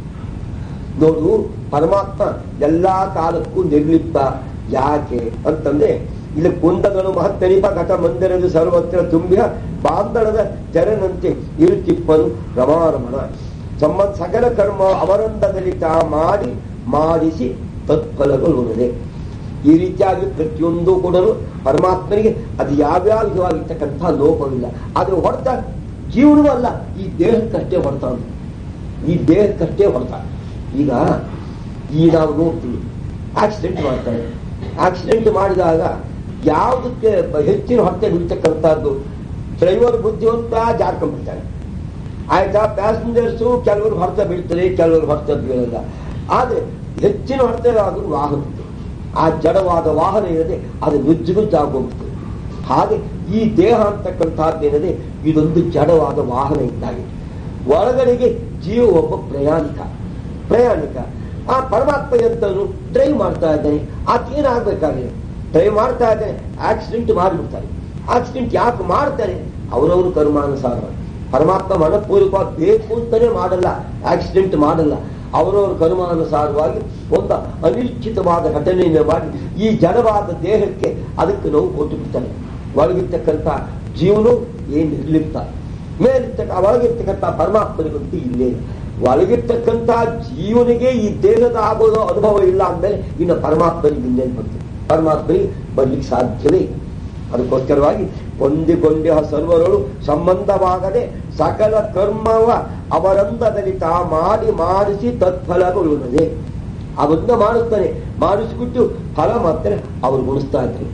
ನೋಡು ಪರಮಾತ್ಮ ಎಲ್ಲಾ ಕಾಲಕ್ಕೂ ನಿರ್ಲಿಪ್ತ ಯಾಕೆ ಅಂತಂದ್ರೆ ಇಲ್ಲಿ ಕುಂದಗಳು ಮಹತ್ತೆನಿಪ ಘಟ ಮಂದಿರದ ಸರ್ವತ್ರ ತುಂಬಿಯ ಬಾಂಧಣದ ತೆರನಂತೆ ಇರುತ್ತಿಪ್ಪನು ರಮಾರಮಣ ಸಂಬಂಧ ಸಕಲ ಕರ್ಮ ಅವರಂಧದಲ್ಲಿ ತಾ ಮಾಡಿ ಮಾಡಿಸಿ ತತ್ಫಲಗಳು ಉಳಿದೆ ಈ ರೀತಿಯಾಗಿ ಪ್ರತಿಯೊಂದು ಕೂಡ ಪರಮಾತ್ಮನಿಗೆ ಅದು ಯಾವ್ಯಾವ ವಿಧವಾಗಿರ್ತಕ್ಕಂಥ ಲೋಪವಿಲ್ಲ ಅದು ಹೊಡೆತ ಜೀವನವೂ ಅಲ್ಲ ಈ ದೇಹಕ್ಕಷ್ಟೇ ಹೊಡೆತ ಈ ದೇಹಕ್ಕಷ್ಟೇ ಹೊಡೆತ ಈಗ ಈ ನಾವು ನೋಡ್ತೀವಿ ಆಕ್ಸಿಡೆಂಟ್ ಮಾಡ್ತಾರೆ ಆಕ್ಸಿಡೆಂಟ್ ಮಾಡಿದಾಗ ಯಾವುದಕ್ಕೆ ಹೆಚ್ಚಿನ ಹೊಟ್ಟೆ ಬೀಳ್ತಕ್ಕಂಥದ್ದು ಡ್ರೈವರ್ ಬುದ್ಧಿವಂತ ಜಾರ್ಕೊಂಡ್ಬಿಡ್ತಾರೆ ಆಯ್ತಾ ಪ್ಯಾಸೆಂಜರ್ಸು ಕೆಲವರು ಹೊರತ ಬೀಳ್ತಾರೆ ಕೆಲವರು ಹೊರತ ಬೀಳಲ್ಲ ಆದ್ರೆ ಹೆಚ್ಚಿನ ಹೊರತ ಆದ್ರೂ ವಾಹನ ಆ ಜಡವಾದ ವಾಹನ ಇರದೆ ಅದು ನುಜ್ಜುಗುಜ್ಜಾಗೋಗ್ತದೆ ಹಾಗೆ ಈ ದೇಹ ಅಂತಕ್ಕಂಥದ್ದೇನದೆ ಇದೊಂದು ಜಡವಾದ ವಾಹನ ಇದ್ದಾಗಿದೆ ಒಳಗಡೆಗೆ ಜೀವ ಒಬ್ಬ ಪ್ರಯಾಣಿಕ ಪ್ರಯಾಣಿಕ ಆ ಪರಮಾತ್ಮ ಎಂತನು ಡ್ರೈವ್ ಮಾಡ್ತಾ ಇದ್ದಾನೆ ಆತ ಏನಾಗಬೇಕಾಗಿದೆ ಡ್ರೈವ್ ಮಾಡ್ತಾ ಇದ್ದಾನೆ ಆಕ್ಸಿಡೆಂಟ್ ಮಾಡಿಬಿಡ್ತಾರೆ ಆಕ್ಸಿಡೆಂಟ್ ಯಾಕೆ ಮಾಡ್ತಾರೆ ಅವರವರು ಕರ್ಮಾನುಸಾರ ಪರಮಾತ್ಮ ಮನಪೂರ್ವಕ ಬೇಕು ಅಂತಾನೆ ಮಾಡಲ್ಲ ಆಕ್ಸಿಡೆಂಟ್ ಮಾಡಲ್ಲ ಅವರವರ ಕರ್ಮಾನುಸಾರವಾಗಿ ಒಂದು ಅನಿಶ್ಚಿತವಾದ ಘಟನೆಯನ್ನು ಮಾಡಿ ಈ ಜಡವಾದ ದೇಹಕ್ಕೆ ಅದಕ್ಕೆ ನೋವು ಕೊಟ್ಟು ಬಿಡ್ತಾನೆ ಒಳಗಿರ್ತಕ್ಕಂಥ ಜೀವನು ಏನು ನಿರ್ಲಿಪ್ತ ಮೇಲಿರ್ತಕ್ಕ ಒಳಗಿರ್ತಕ್ಕಂಥ ಪರಮಾತ್ಮನಿಗಂತೂ ಇಲ್ಲೇ ಇಲ್ಲ. ಒಳಗಿರ್ತಕ್ಕಂಥ ಜೀವನಿಗೆ ಈ ದೇಹದ ಆಗೋದು ಅನುಭವ ಇಲ್ಲ ಅಂದಮೇಲೆ ಇನ್ನು ಪರಮಾತ್ಮನಿಗೆ ಇನ್ನೇನು ಬರ್ತದೆ ಪರಮಾತ್ಮನಿಗೆ ಬರ್ಲಿಕ್ಕೆ ಸಾಧ್ಯವೇ ಇಲ್ಲ ಅದಕ್ಕೋಸ್ಕರವಾಗಿ ಹೊಂದಿಕೊಂಡಿಹ ಸರ್ವರಳು ಸಂಬಂಧವಾಗದೆ ಸಕಲ ಕರ್ಮವ ಅವರಂದದಲ್ಲಿ ತಾ ಮಾಡಿ ಮಾಡಿಸಿ ತತ್ಫಲಗೊಳ್ಳುತ್ತದೆ ಅವನ್ನ ಮಾಡುತ್ತಾನೆ ಮಾಡಿಸಿಬಿಟ್ಟು ಫಲ ಮಾತ್ರ ಅವರು ಗುಣಿಸ್ತಾ ಇದ್ದಾರೆ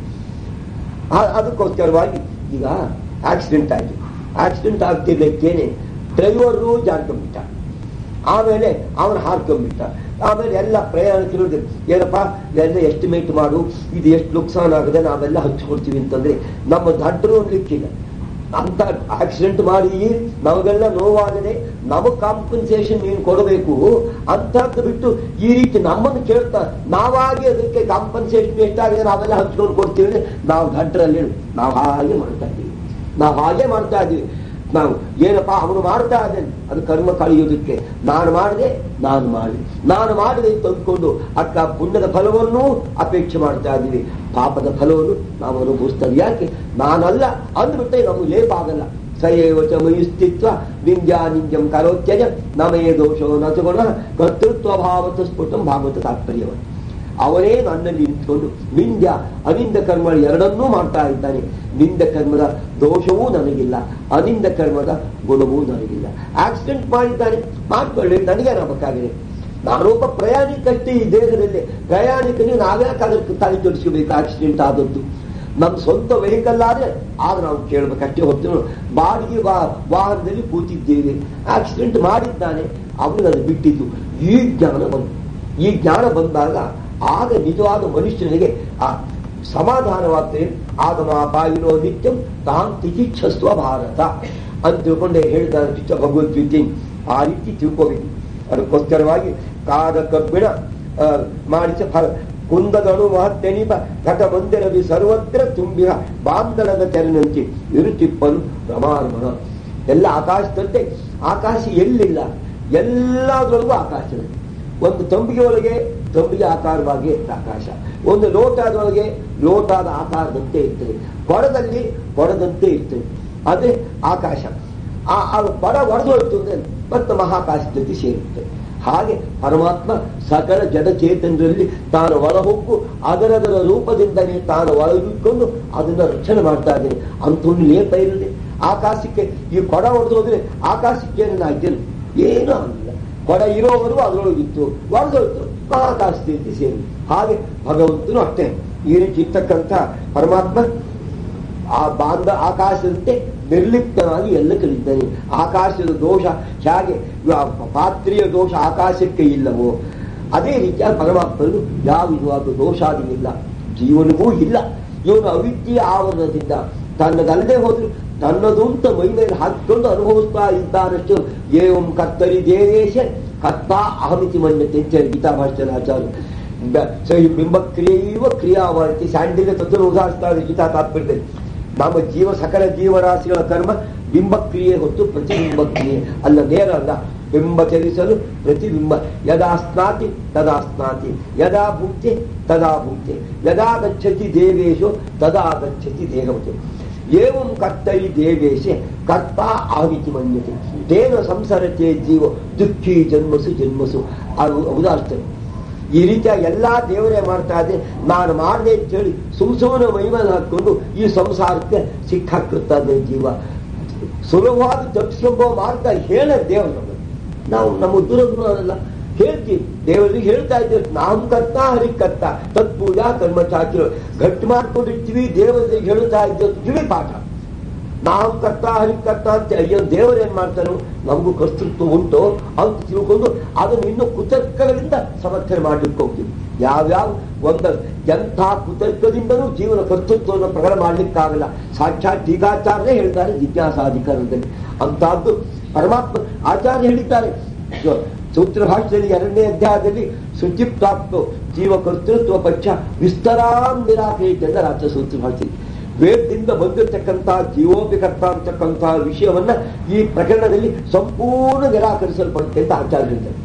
ಆ- ಅದಕ್ಕೋಸ್ಕರವಾಗಿ ಈಗ ಆಕ್ಸಿಡೆಂಟ್ ಆಯ್ತು ಆಕ್ಸಿಡೆಂಟ್ ಆಗ್ತಿರ್ಲಿಕ್ಕೇನೆ ಡ್ರೈವರು ಜಾರ್ಕೊಂಡ್ಬಿಟ್ಟ ಆಮೇಲೆ ಅವನು ಹಾರ್ಕೊಂಡ್ಬಿಟ್ಟ ಆಮೇಲೆ ಎಲ್ಲ ಪ್ರಯಾಣಿಕರು ಏನಪ್ಪ ಎಲ್ಲ ಎಸ್ಟಿಮೇಟ್ ಮಾಡು ಇದು ಎಷ್ಟು ನುಕ್ಸಾನ್ ಆಗದೆ ನಾವೆಲ್ಲ ಹಂಚ್ಕೊಡ್ತೀವಿ ಅಂತಂದ್ರೆ ನಮ್ಮ ದಡ್ಡರು ಅನ್ಲಿಕ್ಕಿಲ್ಲ ಅಂತ ಆಕ್ಸಿಡೆಂಟ್ ಮಾಡಿ ನಮಗೆಲ್ಲ ನೋವಾಗದೆ ನಮಗೆ ಕಾಂಪನ್ಸೇಷನ್ ನೀನು ಕೊಡಬೇಕು ಅಂತದ್ದು ಬಿಟ್ಟು ಈ ರೀತಿ ನಮ್ಮನ್ನು ಕೇಳ್ತಾ ನಾವಾಗಿ ಅದಕ್ಕೆ ಕಾಂಪನ್ಸೇಷನ್ ಎಷ್ಟಾಗಿದೆ ನಾವೆಲ್ಲ ಹಂಚ್ಕೊಂಡು ಕೊಡ್ತೀವಿ ಅಂದ್ರೆ ನಾವು ದಡ್ಡರಲ್ಲಿ ನಾವು ಹಾಗೆ ಮಾಡ್ತಾ ಇದ್ದೀವಿ ನಾವು ಹಾಗೆ ಮಾಡ್ತಾ ಇದ್ದೀವಿ ನಾವು ಏನಪ್ಪಾ ಅವನು ಮಾಡ್ತಾ ಇದ್ದೇನೆ ಅದು ಕರ್ಮ ಕಳೆಯೋದಕ್ಕೆ ನಾನು ಮಾಡಿದೆ ನಾನು ಮಾಡಿ ನಾನು ಮಾಡಿದೆ ಅಂತ ಅಂದ್ಕೊಂಡು ಅಕ್ಕ ಪುಣ್ಯದ ಫಲವನ್ನು ಅಪೇಕ್ಷೆ ಮಾಡ್ತಾ ಇದ್ದೀವಿ ಪಾಪದ ಫಲವನ್ನು ನಾವು ಅನುಭವಿಸ್ತಾ ಯಾಕೆ ನಾನಲ್ಲ ಅಂದ್ಬಿಟ್ಟೆ ನಮಗೆ ಲೇಪ ಆಗಲ್ಲ ಸಯೇವ ಚ ಮಯುಸ್ತಿತ್ವ ನಿಂಜಾ ನಿಂಜಂ ಕರೋತ್ಯಜ ನಮೇ ದೋಷೋ ನಚಗುಣ ಕರ್ತೃತ್ವ ಭಾವತ ಸ್ಫುಟಂ ಭಾಗವತ ತಾತ್ಪರ್ಯವನ್ನು ಅವನೇ ನನ್ನಲ್ಲಿ ನಿಂತ್ಕೊಂಡು ನಿಂದ ಅನಿಂದ ಕರ್ಮ ಎರಡನ್ನೂ ಮಾಡ್ತಾ ಇದ್ದಾನೆ ನಿಂದ ಕರ್ಮದ ದೋಷವೂ ನನಗಿಲ್ಲ ಅನಿಂದ ಕರ್ಮದ ಗುಣವೂ ನನಗಿಲ್ಲ ಆಕ್ಸಿಡೆಂಟ್ ಮಾಡಿದ್ದಾನೆ ಮಾಡ್ಕೊಳ್ಳಿ ನನಗೆ ಬೇಕಾಗಿದೆ ನಾನೊಬ್ಬ ಪ್ರಯಾಣಿಕಷ್ಟೇ ಈ ದೇಹದಲ್ಲಿ ಪ್ರಯಾಣಿಕನಿಗೆ ನಾವ್ಯಾಕೆ ಅದಕ್ಕೆ ತಲೆ ಕೆಡಿಸ್ಕೋಬೇಕು ಆಕ್ಸಿಡೆಂಟ್ ಆದದ್ದು ನಮ್ಮ ಸ್ವಂತ ವೆಹಿಕಲ್ ಆದ್ರೆ ಆಗ ನಾವು ಕೇಳಬೇಕಷ್ಟೇ ಹೊತ್ತು ಬಾಡಿಗೆ ವಾ- ವಾಹನದಲ್ಲಿ ಕೂತಿದ್ದೇವೆ ಆಕ್ಸಿಡೆಂಟ್ ಮಾಡಿದ್ದಾನೆ ಅವನು ಅದು ಬಿಟ್ಟಿದ್ದು ಈ ಜ್ಞಾನ ಬಂತು ಈ ಜ್ಞಾನ ಬಂದಾಗ ಆಗ ನಿಜವಾದ ಮನುಷ್ಯನಿಗೆ ಆ ಸಮಾಧಾನವಾಗ್ತದೆ ಆಗಮ ಪಾಯಿನೋ ನಿತ್ಯಂ ತಾನ್ ತಿತಿಚ್ಛಸ್ವ ಭಾರತ ಅಂತ ತಿಳ್ಕೊಂಡೆ ಹೇಳಿದ ಕೃಷ್ಣ ಭಗವದ್ಗೀತೆ ಆ ರೀತಿ ತಿಳ್ಕೋಬೇಕು ಅದಕ್ಕೋಸ್ಕರವಾಗಿ ಕಾದ ಕಬ್ಬಿಣ ಆ, ಮಾಡಿಸ ಫಲ ಕುಂದದಳು ಮಹತ್ತೆನಿಪ ಘಟ ಮಂದಿರವಿ ಸರ್ವತ್ರ ತುಂಬಿಹ ಬಾಂಧಳದ ತೆರನಂತೆ ಇರುತಿಪ್ಪನು ಪ್ರಮಾಣಮನ ಎಲ್ಲ ಆಕಾಶದಂತೆ ಆಕಾಶ ಎಲ್ಲಿಲ್ಲ ಎಲ್ಲದರೊಳಗೂ ಆಕಾಶವೇ ಒಂದು ತಂಬಿಗೆ ಒಳಗೆ ತಂಬಿಗೆ ಆಕಾರವಾಗಿ ಇರ್ತದೆ ಆಕಾಶ ಒಂದು ಲೋಟದೊಳಗೆ ಲೋಟದ ಆಕಾರದಂತೆ ಇರ್ತದೆ ಕೊಡದಲ್ಲಿ ಕೊಡದಂತೆ ಇರ್ತದೆ ಅದೇ ಆಕಾಶ ಆ ಆ ಕೊಡ ಒಡೆದೋಯ್ತು ಅಂದ್ರೆ ಮತ್ತೆ ಮಹಾಕಾಶ ಜೊತೆ ಸೇರುತ್ತೆ ಹಾಗೆ ಪರಮಾತ್ಮ ಸಕಲ ಜಡಚೇತನರಲ್ಲಿ ತಾನು ಒಳಹೊಕ್ಕು ಅದರದರ ರೂಪದಿಂದಲೇ ತಾನು ಒಳಗಿಕೊಂಡು ಅದನ್ನ ರಕ್ಷಣೆ ಮಾಡ್ತಾ ಇದ್ದೇನೆ ಅಂಥೊಂದು ಲೇಪ ಇರಲಿ ಆಕಾಶಕ್ಕೆ ಈ ಕೊಡ ಹೊಡೆದೋದ್ರೆ ಆಕಾಶಕ್ಕೆ ಏನಾಯ್ತೇನು ಏನೂ ಆಗಿಲ್ಲ ಕೊಡ ಇರೋವರೆಗೂ ಅದರೊಳಗಿತ್ತು ಹೊಡೆದೋಯ್ತು ಮಹಾಕಾಶ ಸ್ಥಿತಿ ಸೇರಿ ಹಾಗೆ ಭಗವಂತನು ಅಷ್ಟೇ ಈ ರೀತಿ ಇರ್ತಕ್ಕಂಥ ಪರಮಾತ್ಮ ಆ ಬಾಂಧ ಆಕಾಶದಂತೆ ನಿರ್ಲಿಪ್ತನಾಗಿ ಎಲ್ಲ ಕಲಿದ್ದಾನೆ ಆಕಾಶದ ದೋಷ ಹೇಗೆ ಆ ಪಾತ್ರೆಯ ದೋಷ ಆಕಾಶಕ್ಕೆ ಇಲ್ಲವೋ ಅದೇ ರೀತಿಯ ಪರಮಾತ್ಮನು ಯಾವ ವಿಧವಾದ ದೋಷಾದಿ ಇಲ್ಲ ಜೀವನಿಗೂ ಇಲ್ಲ ಇವನು ಅವಿದ್ಯೆಯ ಆವರಣದಿಂದ ತನ್ನದಲ್ಲದೆ ಹೋದ್ರು ತನ್ನದು ಅಂತ ಮೈ ಮೇಲೆ ಹಾಕಿಕೊಂಡು ಅನುಭವಿಸ್ತಾ ಇದ್ದಾನಷ್ಟು ಏವಂ ಕರ್ತರಿ ದೇವೇಶ ಕರ್ತ ಅಹಮಿತಿ ಮನ್ಯತೆ ಅಂತ ಹೇಳಿ ಗೀತಾ ಭಾಷೆಯ ಆಚಾರ್ಯ ಬ- ಸೊ ಈ ಬಿಂಬಕ್ರಿಯೆಯುವ ಕ್ರಿಯಾವಾರ್ತಿ ಸ್ಯಾಂಡಿಲ್ಯ ತತ್ವ ಉದಾಹರಿಸ್ತಾರೆ ಗೀತಾ ತಾತ್ಪರ್ಯದಲ್ಲಿ ನಮ್ಮ ಜೀವ ಸಕಲ ಜೀವರಾಶಿಗಳ ಕರ್ಮ ಬಿಂಬಕ್ರಿಯೆ ಹೊತ್ತು ಪ್ರತಿಬಿಂಬ ಕ್ರಿಯೆ ಅಲ್ಲ ನೇರ ಅಲ್ಲ ಬಿಂಬ ಚಲಿಸಲು ಪ್ರತಿಬಿಂಬ ಯದಾ ಸ್ನಾತಿ ತದಾ ಸ್ನಾತಿ ಯದಾ ಭುಕ್ತಿ ತದಾ ಭುಕ್ತಿ ಯದಾ ಗಚ್ಚತಿ ದೇವೇಶು ತದಾ ಗಚ್ಚತಿ ದೇಹವತಿ ಏವಂ ಕರ್ತರಿ ದೇವೇಶೆ ಕರ್ತ ಆವಿತಿ ಮನ್ಯತೆ ತೇನ ಸಂಸರತೆ ಜೀವ ದುಃಖಿ ಜನ್ಮಸು ಜನ್ಮಸು ಅದು ಉದಾಹರಿಸ್ತಾರೆ ಈ ರೀತಿಯ ಎಲ್ಲಾ ದೇವರೇ ಮಾಡ್ತಾ ಇದ್ದೆ ನಾನು ಮಾಡದೆ ಅಂತ ಹೇಳಿ ಸುಮ್ ಸುಮ್ಮನೆ ಮೈಮೇಲೆ ಹಾಕೊಂಡು ಈ ಸಂಸಾರಕ್ಕೆ ಸಿಕ್ಕಾಕಿರ್ತದೆ ಜೀವ ಸುಲಭವಾಗಿ ತಪ್ಪಿಸ್ಕೊಂಬೋ ಮಾರ್ಗ ಹೇಳ ದೇವರು ನಮಗೆ ನಾವು ನಮ್ಮ ದುರಗುಣವಲ್ಲ ಹೇಳ್ತೀವಿ ದೇವರಿಗೆ ಹೇಳ್ತಾ ಇದ್ದೇವೆ ನಾವು ಕರ್ತ ಹರಿ ಕರ್ತ ತತ್ಪೂಜಾ ಕರ್ಮ ಚಾಕಿರು ಗಟ್ಟಿ ಮಾಡ್ಕೊಂಡಿರ್ತೀವಿ ದೇವರಿಗೆ ಹೇಳ್ತಾ ಇದ್ದೇವೆ ತಿಳಿ ಪಾಠ ನಾವು ಕರ್ತ ಹರಿ ಕರ್ತ ಅಂತ ಅಯ್ಯೋ ದೇವರೇನ್ ಮಾಡ್ತಾನೋ ನಮಗೂ ಕರ್ತೃತ್ವ ಉಂಟು ಅಂತ ತಿಳ್ಕೊಂಡು ಅದನ್ನು ಇನ್ನು ಕುತರ್ಕಗಳಿಂದ ಸಮರ್ಥನೆ ಮಾಡ್ಲಿಕ್ಕೆ ಹೋಗ್ತೀವಿ ಯಾವ್ಯಾವ ಒಂದ ಎಂಥ ಕುತರ್ಕದಿಂದಲೂ ಜೀವನ ಕರ್ತೃತ್ವವನ್ನು ಪ್ರಕಟ ಮಾಡ್ಲಿಕ್ಕಾಗಲ್ಲ ಸಾಕ್ಷಾತ್ ಟೀಕಾಚಾರ್ಯೇ ಹೇಳ್ತಾರೆ ಜಿಜ್ಞಾಸಾಧಿಕಾರದಲ್ಲಿ ಅಂತಹದ್ದು ಪರಮಾತ್ಮ ಆಚಾರ್ಯ ಹೇಳಿದ್ದಾರೆ ಜೊ- ಸೂತ್ರ ಭಾಷೆಯಲ್ಲಿ ಎರಡನೇ ಅಧ್ಯಾಯದಲ್ಲಿ ಶುಚಿಪ್ರಾಪ್ತು ಜೀವ ಕರ್ತೃತ್ವ ಪಕ್ಷ ವಿಸ್ತರಾಂ ನಿರಾಕರಿತ ರಾಜ್ಯ ಸೂತ್ರ ಭಾಷೆಯಲ್ಲಿ ವೇದದಿಂದ ಬಂದಿರತಕ್ಕಂಥ ಜೀವೋಪಿಕರ್ತ ಅಂತಕ್ಕಂತಹ ವಿಷಯವನ್ನ ಈ ಪ್ರಕರಣದಲ್ಲಿ ಸಂಪೂರ್ಣ ನಿರಾಕರಿಸಲ್ಪಡುತ್ತೆ ಅಂತ ಆಚಾರ್ಯ ಹೇಳ್ತಾರೆ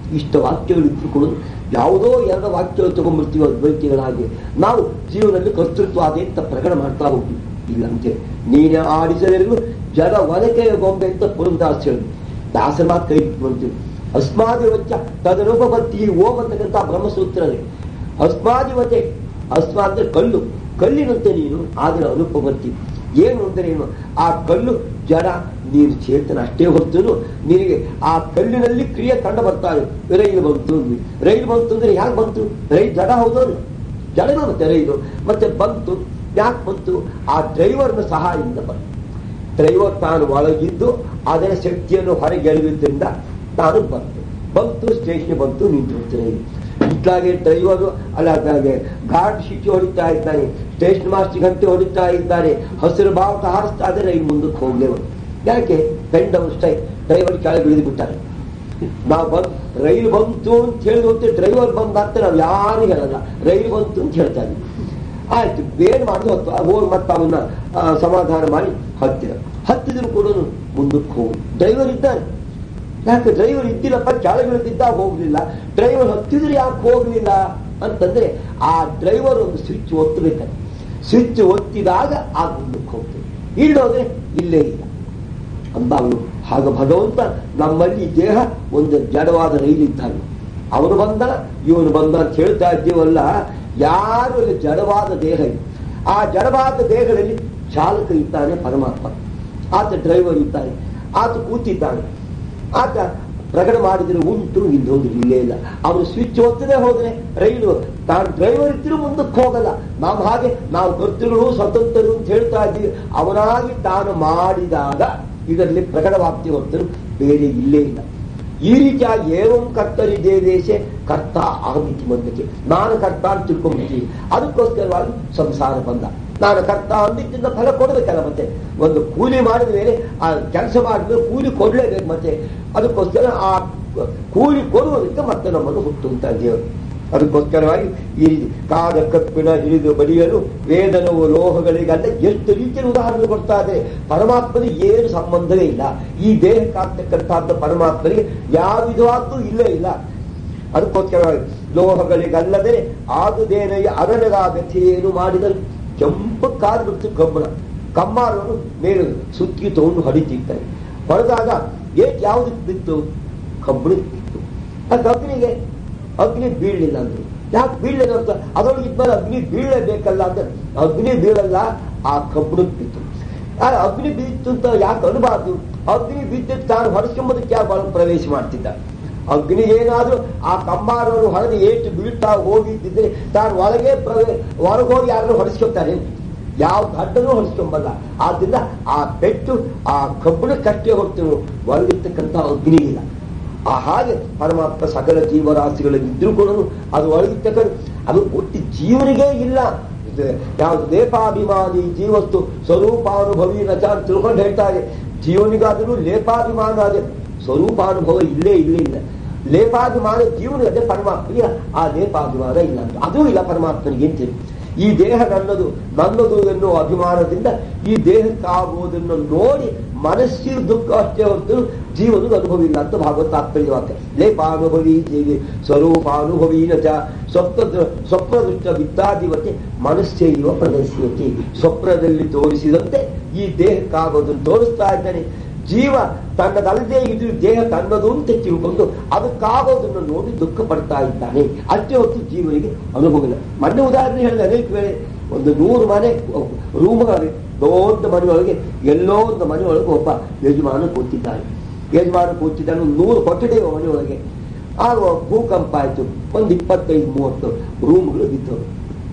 ಇಷ್ಟ ವಾಕ್ಯಗಳು ಇದ್ರು ಕೂಡ ಯಾವುದೋ ಎರಡು ವಾಕ್ಯಗಳು ತಗೊಂಡ್ಬರ್ತೀವಿ ಅದ್ವೈತಿಗಳಾಗಿ ನಾವು ಜೀವನದಲ್ಲಿ ಕರ್ತೃತ್ವ ಅದೇ ಅಂತ ಪ್ರಕಟ ಮಾಡ್ತಾ ಹೋಗ್ತೀವಿ ಇಲ್ಲಂತೆ ನೀನೇ ಆಡಿಸದಿರಲು ಜಡ ಒನಕೆಯ ಗೊಂಬೆ ಅಂತ ಪುರಂದಾಸ್ ಹೇಳಿ ದಾಸರ ಮಾತು ಕೈ ಬಂತೀವಿ ಅಸ್ಮಾದಿವಚ್ಚ ತದನುಪಪತ್ತಿ ಓಂ ಅಂತಕ್ಕಂಥ ಬ್ರಹ್ಮಸೂತ್ರನೇ ಅಸ್ಮಾದಿವತೆ ಅಸ್ಮಾ ಅಂದ್ರೆ ಕಲ್ಲು ಕಲ್ಲಿನಂತೆ ನೀನು ಆದರೆ ಅನುಪಪತ್ತಿ ಏನು ಅಂದರೆ ಏನು ಆ ಕಲ್ಲು ಜಡ ನೀನು ಚೇತನ ಅಷ್ಟೇ ಹೊರತು ನಿನಗೆ ಆ ಕಲ್ಲಿನಲ್ಲಿ ಕ್ರಿಯೆ ಕಂಡು ಬರ್ತಾ ಇದೆ ರೈಲು ಬಂತು ಅಂದ್ವಿ. ರೈಲು ಬಂತು ಅಂದ್ರೆ ಯಾಕೆ ಬಂತು ರೈಲು ಜಡ ಹೌದಲ್ಲ ಜಡನ ಮತ್ತೆ ರೈಲು ಮತ್ತೆ ಬಂತು ಯಾಕೆ ಬಂತು ಆ ಡ್ರೈವರ್ನ ಸಹಾಯದಿಂದ ಬಂತು ಡ್ರೈವರ್ ತಾನು ಒಳಗಿದ್ದು ಅದರ ಶಕ್ತಿಯನ್ನು ಹೊರಗೆಳೆಯುವುದರಿಂದ ತಾನು ಬಂತು ಬಂತು ಸ್ಟೇಷನ್ ಬಂತು ನಿಂತು ರೈಲು ಇట్లాಗೆ ಡ್ರೈವರು ಅಲ್ಲ ಹಾಗೆ ಗಾರ್ಡ್ ಶಿಕ್ಷೆ ಹೊಡಿತಾ ಇದ್ದಾನೆ ಸ್ಟೇಷನ್ ಮಾಸ್ಟರ್ ಗಂಟೆ ಹೊಡಿತಾ ಇದ್ದಾರೆ ಹಸಿರು ಬಾವುಟ ಹಾರಿಸ್ತಾ ಇದ್ರೆ ರೈಲು ಮುಂದಕ್ಕೆ ಹೋಗ್ಲೇವು ಯಾಕೆ ಪೆಂಡ್ ಡೌನ್ ಸ್ಟೈ ಡ್ರೈವರ್ ಕೆಳಗೆ ಇಳಿದು ಬಿಟ್ಟಾರೆ ನಾವು ಬಂದ್ ರೈಲು ಬಂತು ಅಂತ ಹೇಳಿದ ಹೊತ್ತೆ ಡ್ರೈವರ್ ಬಂದ ಅಂತ ನಾವು ಯಾರು ಹೇಳಲ್ಲ ರೈಲು ಬಂತು ಅಂತ ಹೇಳ್ತಾ ಇದ್ವಿ ಆಯ್ತು ಬೇರೆ ಮಾಡುದು ಹೊತ್ತು ಹೋಗಿ ಮತ್ತೆ ಅವನ್ನ ಆ, ಸಮಾಧಾನ ಮಾಡಿ ಹತ್ತಿರ ಹತ್ತಿದ್ರು ಕೂಡ ಮುಂದಕ್ಕೆ ಹೋಗಿ ಡ್ರೈವರ್ ಇದ್ದಾನೆ ಯಾಕೆ ಡ್ರೈವರ್ ಇದ್ದಿಲ್ಲಪ್ಪ ಕೆಳಗಿಳಿದಿದ್ದಾಗ ಹೋಗ್ಲಿಲ್ಲ ಡ್ರೈವರ್ ಹತ್ತಿದ್ರೆ ಯಾಕೆ ಹೋಗ್ಲಿಲ್ಲ ಅಂತಂದ್ರೆ ಆ ಡ್ರೈವರ್ ಒಂದು ಸ್ವಿಚ್ ಒತ್ತಬೇಕಾದ್ರೆ ಸ್ವಿಚ್ ಒತ್ತಿದಾಗ ಆ ಮುಂದಕ್ಕೆ ಹೋಗ್ತದೆ ಇಲ್ಲೋದ್ರೆ ಇಲ್ಲೇ ಇಲ್ಲ ಅಂದಾಗಲು ಹಾಗ ಭಗವಂತ ನಮ್ಮಲ್ಲಿ ಈ ದೇಹ ಒಂದು ಜಡವಾದ ರೈಲು ಇದ್ದಾನೆ ಅವನು ಬಂದ ಇವನು ಬಂದ ಅಂತ ಹೇಳ್ತಾ ಇದ್ದೀವಲ್ಲ ಯಾರು ಇಲ್ಲಿ ಜಡವಾದ ದೇಹ ಇದೆ ಆ ಜಡವಾದ ದೇಹದಲ್ಲಿ ಚಾಲಕ ಇದ್ದಾನೆ ಪರಮಾತ್ಮ ಆತ ಡ್ರೈವರ್ ಇದ್ದಾನೆ ಆತ ಕೂತಿದ್ದಾನೆ ಆತ ಪ್ರಕಟ ಮಾಡಿದ್ರೆ ಉಂಟು ಇನ್ನೊಂದು ಇಲ್ಲೇ ಇಲ್ಲ ಅವನು ಸ್ವಿಚ್ ಒತ್ತದೇ ಹೋದ್ರೆ ರೈಲು ತಾನು ಡ್ರೈವರ್ ಇದ್ರೂ ಮುಂದಕ್ಕೆ ಹೋಗಲ್ಲ ನಾವು ಹಾಗೆ ನಾವು ಕರ್ತೃಗಳು ಸ್ವತಂತ್ರರು ಅಂತ ಹೇಳ್ತಾ ಇದ್ದೀವಿ ಅವನಾಗಿ ತಾನು ಮಾಡಿದಾಗ ಇದರಲ್ಲಿ ಪ್ರಕಟವಾಗ್ತಿ ಹೊರತು ಬೇರೆ ಇಲ್ಲೇ ಇಲ್ಲ ಈ ರೀತಿಯಾಗಿ ಏವಂ ಕರ್ತರಿ ದೇವೇಶೆ ಕರ್ತ ಆಮಿತಿ ಬಂದಕ್ಕೆ ನಾನು ಕರ್ತ ಅಂತ ತಿಳ್ಕೊಂಡ್ಬಿಡ್ತೀವಿ ಅದಕ್ಕೋಸ್ಕರವಾಗಿ ಸಂಸಾರ ಬಂದ ನಾನು ಕರ್ತ ಅಂದಿದ್ದಿಂದ ಫಲ ಕೊಡಬೇಕಲ್ಲ ಮತ್ತೆ ಒಂದು ಕೂಲಿ ಮಾಡಿದ ಮೇಲೆ ಆ ಕೆಲಸ ಮಾಡಿದ್ರೆ ಕೂಲಿ ಕೊಡ್ಲೇಬೇಕು ಮತ್ತೆ ಅದಕ್ಕೋಸ್ಕರ ಆ ಕೂಲಿ ಕೊಡುವುದಕ್ಕೆ ಮತ್ತೆ ನಮ್ಮನ್ನು ಹುಟ್ಟುಂತ ದೇವರು ಅದಕ್ಕೋಸ್ಕರವಾಗಿ ಈ ರೀತಿ ಕಾದ ಕಪ್ಪಿನ ಹಿಡಿದು ಬಡಿಯಲು ವೇದನವು ಲೋಹಗಳಿಗಲ್ಲ ಎಷ್ಟು ರೀತಿಯ ಉದಾಹರಣೆ ಕೊಡ್ತಾ ಇದ್ದಾರೆ ಪರಮಾತ್ಮನಿಗೆ ಏನು ಸಂಬಂಧವೇ ಇಲ್ಲ ಈ ದೇಹಕ್ಕಾಗ್ತಕ್ಕಂಥದ್ದು ಪರಮಾತ್ಮನಿಗೆ ಯಾವ ವಿಧವಾದ್ದು ಇಲ್ಲೇ ಇಲ್ಲ ಅದಕ್ಕೋಸ್ಕರವಾಗಿ ಲೋಹಗಳಿಗಲ್ಲದೆ ಆದುದೇನೆಯ ಅದನಗ ವ್ಯಥೆಯೇನು ಮಾಡಿದರು ಕೆಂಪು ಕಾಲು ಬಿಡ್ತು ಕಬ್ಬಣ ಕಮ್ಮಾರವನ್ನು ಮೇಲೆ ಸುತ್ತಿ ತಗೊಂಡು ಹೊಡಿತಿರ್ತಾರೆ ಹೊಡೆದಾಗ ಏಟ್ ಯಾವುದಕ್ಕೆ ಬಿತ್ತು ಕಬ್ಬಣಕ್ಕೆ ಬಿತ್ತು ಆ ಕಬ್ಬಿನಿಗೆ ಅಗ್ನಿ ಬೀಳಲಿಲ್ಲ ಅಂದ್ರು ಯಾಕೆ ಬೀಳಲಿಲ್ಲ ಅಂತ ಅದರೊಳಗೆ ಇದ್ಮೇಲೆ ಅಗ್ನಿ ಬೀಳಲೇಬೇಕಲ್ಲ ಅಂತ ಅಗ್ನಿ ಬೀಳಲ್ಲ ಆ ಕಬ್ಬಣಕ್ಕೆ ಬಿತ್ತು ಆ ಅಗ್ನಿ ಬಿತ್ತು ಅಂತ ಯಾಕೆ ಅನ್ಬಾರ್ದು ಅಗ್ನಿ ಬಿದ್ದಿದ್ದು ತಾನು ಹೊಡೆಸ್ಕೊಂಬುದಕ್ಕೆ ಯಾಕೆ ಒಳಗೆ ಪ್ರವೇಶ ಮಾಡ್ತಿದ್ದ ಅಗ್ನಿ ಏನಾದ್ರೂ ಆ ಕಮ್ಮಾರವರು ಹೊಡೆದು ಏಟು ಬೀಳ್ತಾ ಹೋಗಿದ್ದಿದ್ರೆ ತಾನು ಒಳಗೆ ಪ್ರವೇ ಹೊರಗೆ ಹೋಗಿ ಯಾರನ್ನು ಹೊಡೆಸ್ಕೊತಾರೆ ಯಾವ ಅಡ್ಡನೂ ಹೊಡೆಸ್ಕೊಂಬಲ್ಲ ಆದ್ರಿಂದ ಆ ಪೆಟ್ಟು ಆ ಕಬ್ಬಣಕ್ಕಷ್ಟೇ ಹೊರತು ಒಳಗಿರ್ತಕ್ಕಂಥ ಅಗ್ನಿ ಇಲ್ಲ ಆ ಹಾಗೆ ಪರಮಾತ್ಮ ಸಕಲ ಜೀವರಾಶಿಗಳಿದ್ರೂ ಕೂಡ ಅದು ಒಳಗಿರ್ತಕ್ಕಂಥ ಅದು ಒಟ್ಟು ಜೀವನಿಗೆ ಇಲ್ಲ ಇದು ಯಾವುದು ಲೇಪಾಭಿಮಾನಿ ಜೀವಸ್ತು ಸ್ವರೂಪಾನುಭವಿ ರಜ ಅಂತ ತಿಳ್ಕೊಂಡು ಹೇಳ್ತಾರೆ ಜೀವನಿಗಾದರೂ ಲೇಪಾಭಿಮಾನ ಅದೇ ಸ್ವರೂಪಾನುಭವ ಇಲ್ಲೇ ಇಲ್ಲೇ ಇಲ್ಲ ಲೇಪಾಭಿಮಾನ ಜೀವನದೇ ಪರಮಾತ್ಮನಿಗೆ ಆ ಲೇಪಾಭಿಮಾನ ಇಲ್ಲ ಅಂತ ಅದೂ ಇಲ್ಲ ಪರಮಾತ್ಮನಿಗೆ ಅಂತೇಳಿ ಈ ದೇಹ ನನ್ನದು ನನ್ನದು ಎನ್ನುವ ಅಭಿಮಾನದಿಂದ ಈ ದೇಹಕ್ಕಾಗುವುದನ್ನು ನೋಡಿ ಮನಸ್ಸಿನ ದುಃಖ ಅಷ್ಟೇ ಹೊರತು ಜೀವನದ ಅನುಭವ ಇಲ್ಲ ಅಂತ ಭಾಗವತ ತಾತ್ಪರ್ಯ ವಾಕ್ಯ ಲೇಪಾನುಭವಿ ದೇವಿ ಸ್ವರೂಪಾನುಭವಿ ನ ಚ ಸ್ವಪ್ನ ಸ್ವಪ್ನದೃಷ್ಟ ವಿದ್ಯಾಧಿವತೆ ಮನಸ್ಸೇ ಇವ ಪ್ರದರ್ಶಿಯತೆ ಸ್ವಪ್ನದಲ್ಲಿ ತೋರಿಸಿದಂತೆ ಈ ದೇಹಕ್ಕಾಗೋದನ್ನು ತೋರಿಸ್ತಾ ಇದ್ದಾನೆ ಜೀವ ತನ್ನದಲ್ಲದೆ ಇದು ದೇಹ ತನ್ನದು ಅಂತ ತಿಳ್ಕೊಂಡು ಅದಕ್ಕಾಗೋದನ್ನು ನೋಡಿ ದುಃಖ ಪಡ್ತಾ ಇದ್ದಾನೆ ಅಷ್ಟೇ ಹೊತ್ತು ಜೀವನಿಗೆ ಅನುಭವ ಇಲ್ಲ ಮೊನ್ನೆ ಉದಾಹರಣೆ ಹೇಳಿದ ಅನೇಕ ವೇಳೆ ಒಂದು ನೂರು ಮನೆ ರೂಮ್ಗಳಲ್ಲಿ ದೊಡ್ಡ ಮನೆಯೊಳಗೆ ಎಲ್ಲೋ ಒಂದು ಮನೆಯೊಳಗೆ ಒಬ್ಬ ಯಜಮಾನ ಕೂತಿದ್ದಾನೆ ಯಜಮಾನ ಕೂತಿದ್ದಾನೆ ಒಂದು ನೂರು ಕೊಠಡಿ ಇವೆ ಮನೆಯೊಳಗೆ ಆಗ ಭೂಕಂಪ ಆಯ್ತು ಒಂದು ಇಪ್ಪತ್ತೈದು ಮೂವತ್ತು ರೂಮ್ಗಳು ಬಿದ್ದವು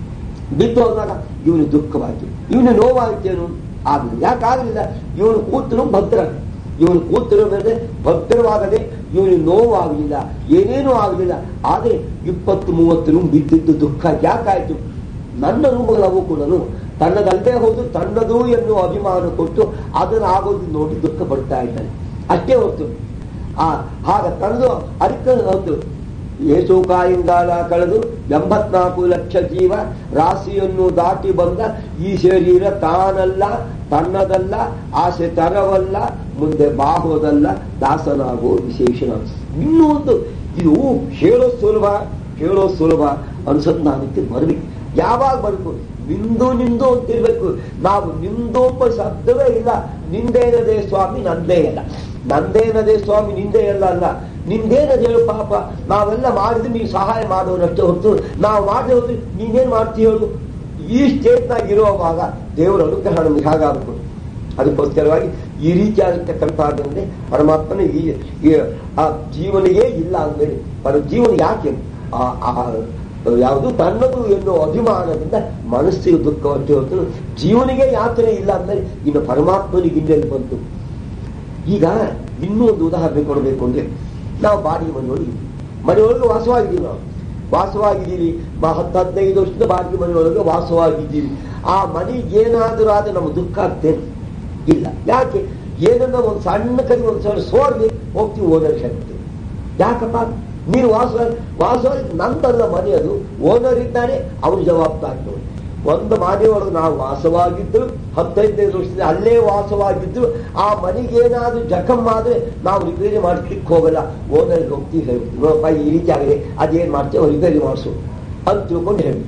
ಬಿದ್ದು ಹೋದಾಗ ಇವನು ದುಃಖವಾಯಿತು ಇವನು ನೋವಾಯ್ತೇನು ಆಗಲಿಲ್ಲ ಯಾಕಾಗಲಿಲ್ಲ ಇವನು ಕೂತರು ಭದ್ರ ಇವನು ಕೂತರು ಮೇಲೆ ಭದ್ರವಾಗದೆ ಇವನಿಗೆ ನೋವಾಗಲಿಲ್ಲ ಏನೇನೂ ಆಗಲಿಲ್ಲ ಆದರೆ ಇಪ್ಪತ್ತು ಮೂವತ್ತು ರೂಮ್ ಬಿದ್ದಿದ್ದು ದುಃಖ ಯಾಕಾಯ್ತು ನನ್ನ ರೂಮಗಳವು ಕೂಡ ತನ್ನದಲ್ಲದೆ ಹೋದು ತನ್ನದು ಎನ್ನುವ ಅಭಿಮಾನ ಕೊಟ್ಟು ಅದನ್ನಾಗೋದು ನೋಡಿ ದುಃಖ ಪಡ್ತಾ ಇದ್ದಾನೆ ಅಷ್ಟೇ ಹೊತ್ತು ಆ ಆಗ ತನ್ನದು ಅದಕ್ಕೆ ಒಂದು ಏಸೋಕಾಯಿಂಗಾಲ ಕಳೆದು ಎಂಬತ್ನಾಲ್ಕು ಲಕ್ಷ ಜೀವ ರಾಶಿಯನ್ನು ದಾಟಿ ಬಂದ ಈ ಶರೀರ ತಾನಲ್ಲ ತನ್ನದಲ್ಲ ಆಸೆ ತರವಲ್ಲ ಮುಂದೆ ಬಾಹುದಲ್ಲ ದಾಸನಾಗೋ ವಿಶೇಷಣ ಇನ್ನೂ ಒಂದು ಇದು ಹೇಳೋ ಸುಲಭ ಹೇಳೋ ಸುಲಭ ಅನುಸಂಧಾನಕ್ಕೆ ಬರಬೇಕು ಯಾವಾಗ ಬರಬೇಕು ನಿಂದು ನಿಂದು ಅಂತಿರ್ಬೇಕು ನಾವು ನಿಂದು ಒಬ್ಬ ಶಬ್ದವೇ ಇಲ್ಲ ನಿಂದೇನದೇ ಸ್ವಾಮಿ ನಂದೇ ಇಲ್ಲ ನಂದೇನದೇ ಸ್ವಾಮಿ ನಿಂದೇ ಎಲ್ಲ ಅಲ್ಲ ನಿಂದೇನದು ಹೇಳು ಪಾಪ ನಾವೆಲ್ಲ ಮಾಡಿದ್ರೆ ನೀವು ಸಹಾಯ ಮಾಡೋರಷ್ಟೇ ಹೊರತು ನಾವು ಮಾಡದೆ ಹೋದ್ರೆ ನೀನೇನ್ ಮಾಡ್ತೀಯ ಹೇಳು ಈ ಸ್ಟೇಟ್ನಾಗ ಇರುವಾಗ ದೇವರ ಅನುಗ್ರಹ ನಮ್ಗೆ ಹಾಗಾಗಬೇಕು ಅದಕ್ಕೋಸ್ಕರವಾಗಿ ಈ ರೀತಿಯಾಗಿರ್ತಕ್ಕಂಥದ್ದಂದ್ರೆ ಪರಮಾತ್ಮನ ಈ ಈ- ಆ ಜೀವನಿಗೆ ಇಲ್ಲ ಅಂದ್ಮೇಲೆ ಪರ ಜೀವನ ಯಾಕೆ ಆ ಆ ಯಾವುದು ತನ್ನದು ಎನ್ನುವ ಅಭಿಮಾನದಿಂದ ಮನಸ್ಸಿಗೆ ದುಃಖ ಹೊರತು ಹೊರತು ಜೀವನಿಗೆ ಯಾತನೆ ಇಲ್ಲ ಅಂದ್ಮೇಲೆ ಇನ್ನು ಪರಮಾತ್ಮನಿಗೆ ಇನ್ನೆಲ್ಲಿ ಬಂತು ಈಗ ಇನ್ನೂ ಒಂದು ಉದಾಹರಣೆ ಕೊಡಬೇಕು ಅಂದ್ರೆ ನಾವು ಬಾಡಿಗೆ ಮನೆಯೊಳಗೆ ಮನೆಯೊಳಗೆ ವಾಸವಾಗಿದ್ದೀವಿ ನಾವು ವಾಸವಾಗಿದ್ದೀವಿ ಬ- ಹತ್ತು ಹದಿನೈದು ವರ್ಷದ ಬಾಡಿಗೆ ಮನೆಯೊಳಗೆ ವಾಸವಾಗಿದ್ದೀವಿ ಆ ಮನೆಗೆ ಏನಾದರೂ ಆದ್ರೆ ನಮ್ಗೆ ದುಃಖ ಆಗ್ತೇನೆ ಇಲ್ಲ ಯಾಕೆ ಏನನ್ನ ಒಂದು ಸಣ್ಣ ಕೈ ಒಂದು ಸಣ್ಣ ಸೋರ್ಲಿ ಹೋಗ್ತೀವಿ ಓನರ್ ಹೇಳ್ತೀವಿ ಯಾಕಪ್ಪ ನೀನು ವಾಸ ವಾಸವಾಗಿ ನಂದಲ್ಲ ಮನೆ ಅದು ಓನರ್ ಇದ್ದಾನೆ ಅವನು ಜವಾಬ್ದಾರಿ ನೋಡಿ ಒಂದು ಮನೆಯೊಳಗೆ ನಾವು ವಾಸವಾಗಿದ್ರು ಹತ್ತೈದೈದು ವರ್ಷದಿಂದ ಅಲ್ಲೇ ವಾಸವಾಗಿದ್ರು ಆ ಮನೆಗೇನಾದ್ರೂ ಜಖಮ್ ಆದ್ರೆ ನಾವು ರಿಪೇರಿ ಮಾಡ್ಲಿಕ್ಕೆ ಹೋಗಲ್ಲ ಓನರ್ಗೆ ಹೋಗ್ತೀವಿ ಹೇಳ್ತೀವಿ ನೋಡಪ್ಪ ಈ ರೀತಿ ಆಗಿದೆ ಅದೇನ್ ಮಾಡ್ತೇವೆ ರಿಪೇರಿ ಮಾಡಿಸು ಅಂತ ತಿಳ್ಕೊಂಡು ಹೇಳಿ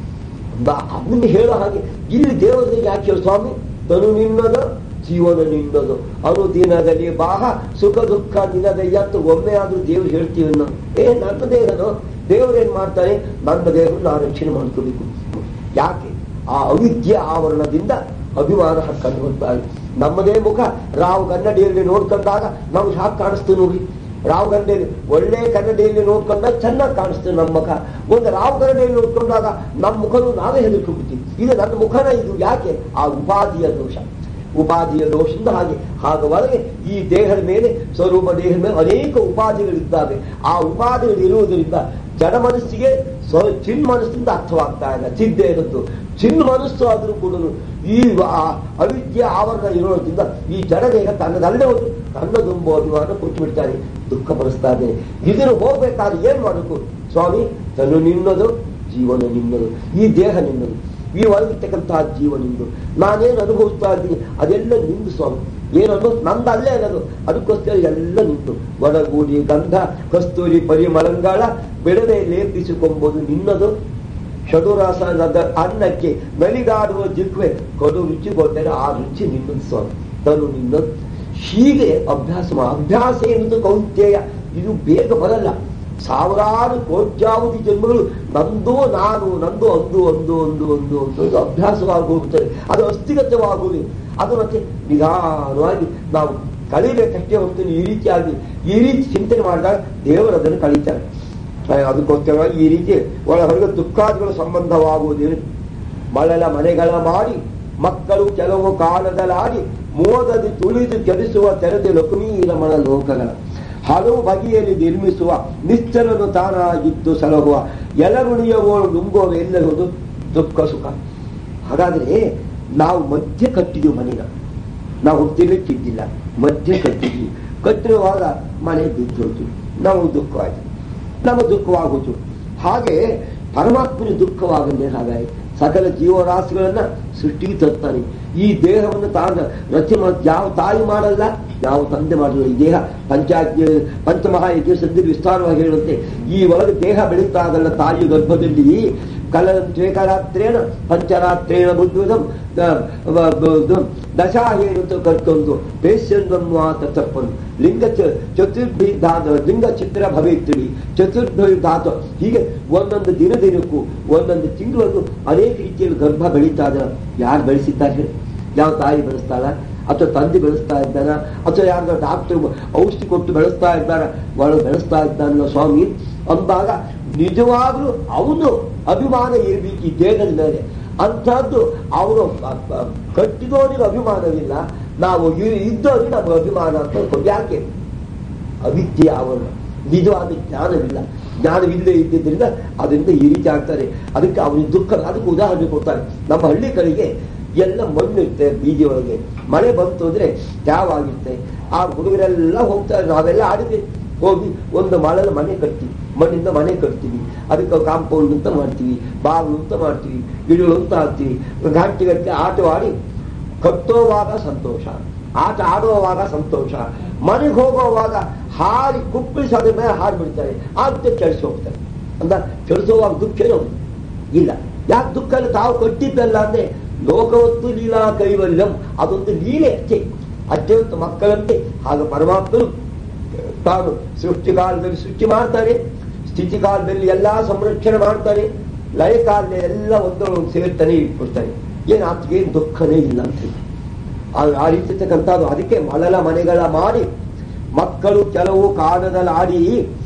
ಅದನ್ನ ಹೇಳೋ ಹಾಗೆ ಇಲ್ಲಿ ದೇವರಿಗೆ ಯಾಕೆ ಹೇಳು ಸ್ವಾಮಿ ತನು ನಿನ್ನದು ಜೀವನ ನಿನ್ನದು ಅನುದಿನದಲ್ಲಿ ಬಾಹ ಸುಖ ದುಃಖ ನಿನ್ನದಯ್ಯ ಅಂತ ಒಮ್ಮೆ ಆದ್ರೂ ದೇವ್ರು ಹೇಳ್ತೀವಿ ನಾವು ಏ ನನ್ನ ದೇಹನು ದೇವರೇನ್ ಮಾಡ್ತಾನೆ ನನ್ನ ದೇಹವನ್ನು ನಾನು ರಕ್ಷಣೆ ಮಾಡ್ಕೋಬೇಕು ಯಾಕೆ ಆ ಅವಿದ್ಯೆ ಆವರಣದಿಂದ ಅಭಿಮಾನ ಹಾಕೊಂಡು ಬರ್ತಾ ಇದೆ ನಮ್ಮದೇ ಮುಖ ರಾವ್ ಕನ್ನಡಿಯಲ್ಲಿ ನೋಡ್ಕೊಂಡಾಗ ನಮ್ಗೆ ಹಾಗೆ ಕಾಣಿಸ್ತು ನೋಡಿ ರಾವ್ ಕನ್ನಡಿಯಲ್ಲಿ ಒಳ್ಳೆ ಕನ್ನಡಿಯಲ್ಲಿ ನೋಡ್ಕೊಂಡಾಗ ಚೆನ್ನಾಗಿ ಕಾಣಿಸ್ತದೆ ನಮ್ಮ ಮುಖ ಒಂದು ರಾವ್ ಕನ್ನಡಿಯಲ್ಲಿ ನೋಡ್ಕೊಂಡಾಗ ನಮ್ಮ ಮುಖನು ನಾವೇ ಹೆದರ್ಕೊಂಡ್ಬಿಡ್ತೀವಿ ಇದು ನನ್ನ ಮುಖನ ಇದು ಯಾಕೆ ಆ ಉಪಾಧಿಯ ದೋಷ ಉಪಾಧಿಯ ದೋಷದಿಂದ ಹಾಗೆ ಹಾಗೆ ಒಳಗೆ ಈ ದೇಹದ ಮೇಲೆ ಸ್ವರೂಪ ದೇಹದ ಮೇಲೆ ಅನೇಕ ಉಪಾಧಿಗಳಿದ್ದಾವೆ ಆ ಉಪಾಧಿಗಳು ಇರುವುದರಿಂದ ಜಡ ಮನಸ್ಸಿಗೆ ಸ್ವ ಚಿನ್ ಮನಸ್ಸಿಂದ ಅರ್ಥವಾಗ್ತಾ ಇಲ್ಲ ಚಿದ್ದೇಹದ್ದು ಚಿನ್ ಮನಸ್ಸು ಆದರೂ ಕೂಡ ಈ ಆ ಅವಿದ್ಯೆ ಆವರಣ ಇರೋದ್ರಿಂದ ಈ ಜಡ ದೇಹ ತನ್ನದಲ್ಲೇ ಒಂದು ತನ್ನದೊಂಬ ಅಭಿಮಾನ ಕೊಟ್ಟು ಬಿಡ್ತಾನೆ ದುಃಖ ಪಡಿಸ್ತಾ ಇದ್ದೇನೆ ಇದನ್ನು ಹೋಗ್ಬೇಕಾದ್ರೆ ಏನ್ ಮಾಡಬೇಕು ಸ್ವಾಮಿ ತನು ನಿನ್ನದು ಜೀವನ ನಿನ್ನದು ಈ ದೇಹ ನಿನ್ನದು ಈ ಒಳಗಿರ್ತಕ್ಕಂತಹ ಜೀವ ನಿಂದು ನಾನೇನು ಅನುಭವಿಸ್ತಾ ಇದ್ದೀನಿ ಅದೆಲ್ಲ ನಿಂದು ಸ್ವಾಮಿ ಏನು ಅನ್ನೋದು ನಂದು ಅಲ್ಲೇ ಅನ್ನೋದು ಅದಕ್ಕೋಸ್ಕರ ಎಲ್ಲ ನಿಂತು ಒಡಗೂಡಿ ಗಂಧ ಕಸ್ತೂರಿ ಪರಿಮಳಂಗಾಳ ಬೆಳದೆ ಲೇಪಿಸಿಕೊಂಬುದು ನಿನ್ನದು ಷಡುರಾಸನದ ಅನ್ನಕ್ಕೆ ನಲಿದಾಡುವ ಜಿಕ್ವೆ ಕಡು ರುಚಿ ಕೊಟ್ಟರೆ ಆ ರುಚಿ ನಿನ್ನದು ಸ್ವಾಮಿ ತನು ನಿನ್ನದು ಹೀಗೆ ಅಭ್ಯಾಸ ಮಾ- ಅಭ್ಯಾಸ ಎನ್ನುವುದು ಕೌಂತ್ಯಯ ಇದು ಬೇಗ ಬರಲ್ಲ ಸಾವಿರಾರು ಕೋಟ್ಯಾವಧಿ ಜನ್ಮಗಳು ನಂದು ನಾನು ನಂದು ಅಂದು ಅಂದು ಅಂದು ಅಂದು ಅಂದು ಅದು ಅಭ್ಯಾಸವಾಗಿ ಹೋಗುತ್ತದೆ ಅದು ಅಸ್ಥಿಗತವಾಗುವುದು ಅದು ಮತ್ತೆ ನಿಧಾನವಾಗಿ ನಾವು ಕಳಿಬೇಕಷ್ಟೇ ಹೊರತು ಈ ರೀತಿಯಾಗಿ ಈ ರೀತಿ ಚಿಂತನೆ ಮಾಡಿದಾಗ ದೇವರು ಅದನ್ನು ಕಳೀತಾರೆ ಆ, ಅದಕ್ಕೋಸ್ಕರವಾಗಿ ಈ ರೀತಿ ಒಳ ಹೊರಗೆ ದುಃಖಾದಿಗಳು ಸಂಬಂಧವಾಗುವುದೇನು ಮಳಲ ಮನೆಗಳ ಮಾಡಿ ಮಕ್ಕಳು ಕೆಲವು ಕಾಲದಲ್ಲಾಡಿ ಮೋದದಿ ತುಳಿದು ಕೆಡಿಸುವ ತೆರೆದ ಲಕ್ಷ್ಮೀರಮಣ ಲೋಕಗಳ ಹಲವು ಬಗೆಯಲ್ಲಿ ನಿರ್ಮಿಸುವ ನಿಶ್ಚಲನು ತಾನಾಗಿದ್ದು ಸಲಹುವ ಎಲಗುಣಿಯವೋಳು ನುಂಗುವ ಎಲ್ಲರುವುದು ದುಃಖ ಸುಖ ಹಾಗಾದ್ರೆ ನಾವು ಮಧ್ಯ ಕಟ್ಟಿದ್ವಿ ಮನೆಗ ನಾವು ಹುಟ್ಟಿರ್ಲಿಕ್ಕಿದ್ದಿಲ್ಲ ಮಧ್ಯ ಕಟ್ಟಿದ್ವಿ ಕಟ್ಟಿರುವಾಗ ಮನೆ ಬಿದ್ದೋಯ್ತು ನಾವು ದುಃಖವಾಯ್ತು ನಮ್ಮ ದುಃಖವಾಗೋದು ಹಾಗೆ ಪರಮಾತ್ಮನ ದುಃಖವಾಗಲೇ ಹಾಗಾಗಿ ಸಕಲ ಜೀವರಾಶಿಗಳನ್ನ ಸೃಷ್ಟಿಗೆ ತರ್ತಾನೆ ಈ ದೇಹವನ್ನು ತಾನು ರಚನೆ ಮಾಡ ಯಾವ ತಾಯಿ ಮಾಡಲ್ಲ ಯಾವ ತಂದೆ ಮಾಡಲ್ಲ ಈ ದೇಹ ಪಂಚಾಜ್ಞ ಪಂಚಮಹಾಯಜ್ಞ ಸದ್ಯ ವಿಸ್ತಾರವಾಗಿ ಹೇಳುತ್ತೆ ಈ ಒಳಗೆ ದೇಹ ಬೆಳೀತಾ ಆಗಲ್ಲ ತಾಯಿ ಗರ್ಭದಲ್ಲಿ ಕಲ ದ್ವೇಕರಾತ್ರೇಣ ಪಂಚರಾತ್ರೇಣ ಬುದ್ಧಂ ದಶಾಹೇನು ಅಂತ ಕರ್ಕೊಂಡು ಪೇಶ್ಯನ್ವನ್ವಾತ ತಪ್ಪನು ಲಿಂಗ ಚ- ಚತುರ್ಭಿ ಧಾತು ಲಿಂಗ ಚಿತ್ರ ಭವೇತ್ರಿ ಚತುರ್ಭಿ ಧಾತು ಹೀಗೆ ಒಂದೊಂದು ದಿನ ದಿನಕ್ಕೂ ಒಂದೊಂದು ತಿಂಗಳು ಅನೇಕ ರೀತಿಯಲ್ಲಿ ಗರ್ಭ ಬೆಳೀತಾ ಇದ್ದಾರೆ ಯಾರು ಬೆಳೆಸಿದ್ದಾರೆ ಹೇಳಿ? ಯಾವ ತಾಯಿ ಬೆಳೆಸ್ತಾಳ ಅಥವಾ ತಂದೆ ಬೆಳೆಸ್ತಾ ಇದ್ದಾನ ಅಥವಾ ಯಾರು ಡಾಕ್ಟರ್ ಔಷಧಿ ಕೊಟ್ಟು ಬೆಳೆಸ್ತಾ ಇದ್ದಾರ ಒಳಗೆ ಬೆಳೆಸ್ತಾ ಇದ್ದಾನಲ್ಲ ಸ್ವಾಮಿ ಅಂದಾಗ ನಿಜವಾಗ್ಲೂ ಅವನು ಅಭಿಮಾನ ಇರಬೇಕು ಈ ದೇಹದ ಮೇಲೆ ಅಂಥದ್ದು ಅವರು ಕಟ್ಟಿದವನಿಗೆ ಅಭಿಮಾನವಿಲ್ಲ ನಾವು ಇ- ಇದ್ದವರಿಗೆ ನಮಗೆ ಅಭಿಮಾನ ಅಂತ ಕೊಡ್- ಯಾಕೆ ಅವಿದ್ಯೆ ಆವರಣ ನಿಜವಾದ ಜ್ಞಾನವಿಲ್ಲ ಜ್ಞಾನವಿಲ್ಲದೆ ಇದ್ದಿದ್ದರಿಂದ ಅದರಿಂದ ಈ ರೀತಿ ಆಗ್ತಾರೆ ಅದಕ್ಕೆ ಅವನಿಗೆ ದುಃಖ ಅದಕ್ಕೆ ಉದಾಹರಣೆ ಕೊಡ್ತಾರೆ ನಮ್ಮ ಹಳ್ಳಿ ಕಡೆಗೆ ಎಲ್ಲ ಮಣ್ಣು ಇರುತ್ತೆ ಬೀದಿ ಒಳಗೆ ಮಳೆ ಬಂತು ಅಂದ್ರೆ ತ್ಯಾವಾಗಿರುತ್ತೆ ಆ ಹುಡುಗರೆಲ್ಲ ಹೋಗ್ತಾರೆ ನಾವೆಲ್ಲ ಆಡಿದ್ವಿ ಹೋಗಿ ಒಂದು ಮಳೆಲ್ಲ ಮನೆ ಕಟ್ತೀವಿ ಮಣ್ಣಿಂದ ಮನೆ ಕಟ್ತೀವಿ ಅದಕ್ಕೆ ಕಾಂಪೌಂಡ್ ಅಂತ ಮಾಡ್ತೀವಿ ಬಾಗಿಲು ಅಂತ ಮಾಡ್ತೀವಿ ಗಿಡಗಳು ಅಂತ ಹಾಕ್ತೀವಿ ಗಂಟೆ ಗಟ್ಟಲೆ ಆಟವಾಡಿ ಕಟ್ಟೋವಾಗ ಸಂತೋಷ ಆಟ ಆಡುವಾಗ ಸಂತೋಷ ಮನೆಗೆ ಹೋಗುವಾಗ ಹಾರಿ ಕುಪ್ಪಿಸಿ ಅದ್ರ ಮೇಲೆ ಹಾಡ್ಬಿಡ್ತಾರೆ ಆಗುತ್ತೆ ಕೆಡಿಸಿ ಹೋಗ್ತಾರೆ ಅಂದ ಕೆಡಿಸುವಾಗ ದುಃಖ ಏನೋ ಇಲ್ಲ ಯಾಕೆ ದುಃಖ ಇಲ್ಲ ತಾವು ಕಟ್ಟಿದ್ದಲ್ಲ ಅಂದ್ರೆ ಲೋಕವತ್ತು ಲೀಲಾ ಕೈವಲ್ಯಂ ಅದೊಂದು ಲೀಲೆ ಅಷ್ಟೇ ಅಷ್ಟೇ ಒಂದು ಮಕ್ಕಳಂತೆ ಹಾಗೆ ಪರಮಾತ್ಮನು ತಾನು ಸೃಷ್ಟಿ ಕಾಲದಲ್ಲಿ ಸೃಷ್ಟಿ ಮಾಡ್ತಾರೆ ಸ್ಥಿತಿ ಕಾಲದಲ್ಲಿ ಎಲ್ಲಾ ಸಂರಕ್ಷಣೆ ಮಾಡ್ತಾರೆ ಲಯ ಕಾಲದಲ್ಲಿ ಎಲ್ಲ ಒಂದೊಂದು ಸೇರ್ತಾನೆ ಇಟ್ಬಿಡ್ತಾನೆ ಏನು ಆತಗೇನು ದುಃಖನೇ ಇಲ್ಲ ಅಂತ ಹೇಳಿ ಆ- ಆ ರೀತಿ ಇರ್ತಕ್ಕಂಥದ್ದು ಅದಕ್ಕೆ ಮಳಲ ಮನೆಗಳ ಮಾಡಿ ಮಕ್ಕಳು ಕೆಲವು ಕಾಣದಲ್ಲಿ ಆಡಿ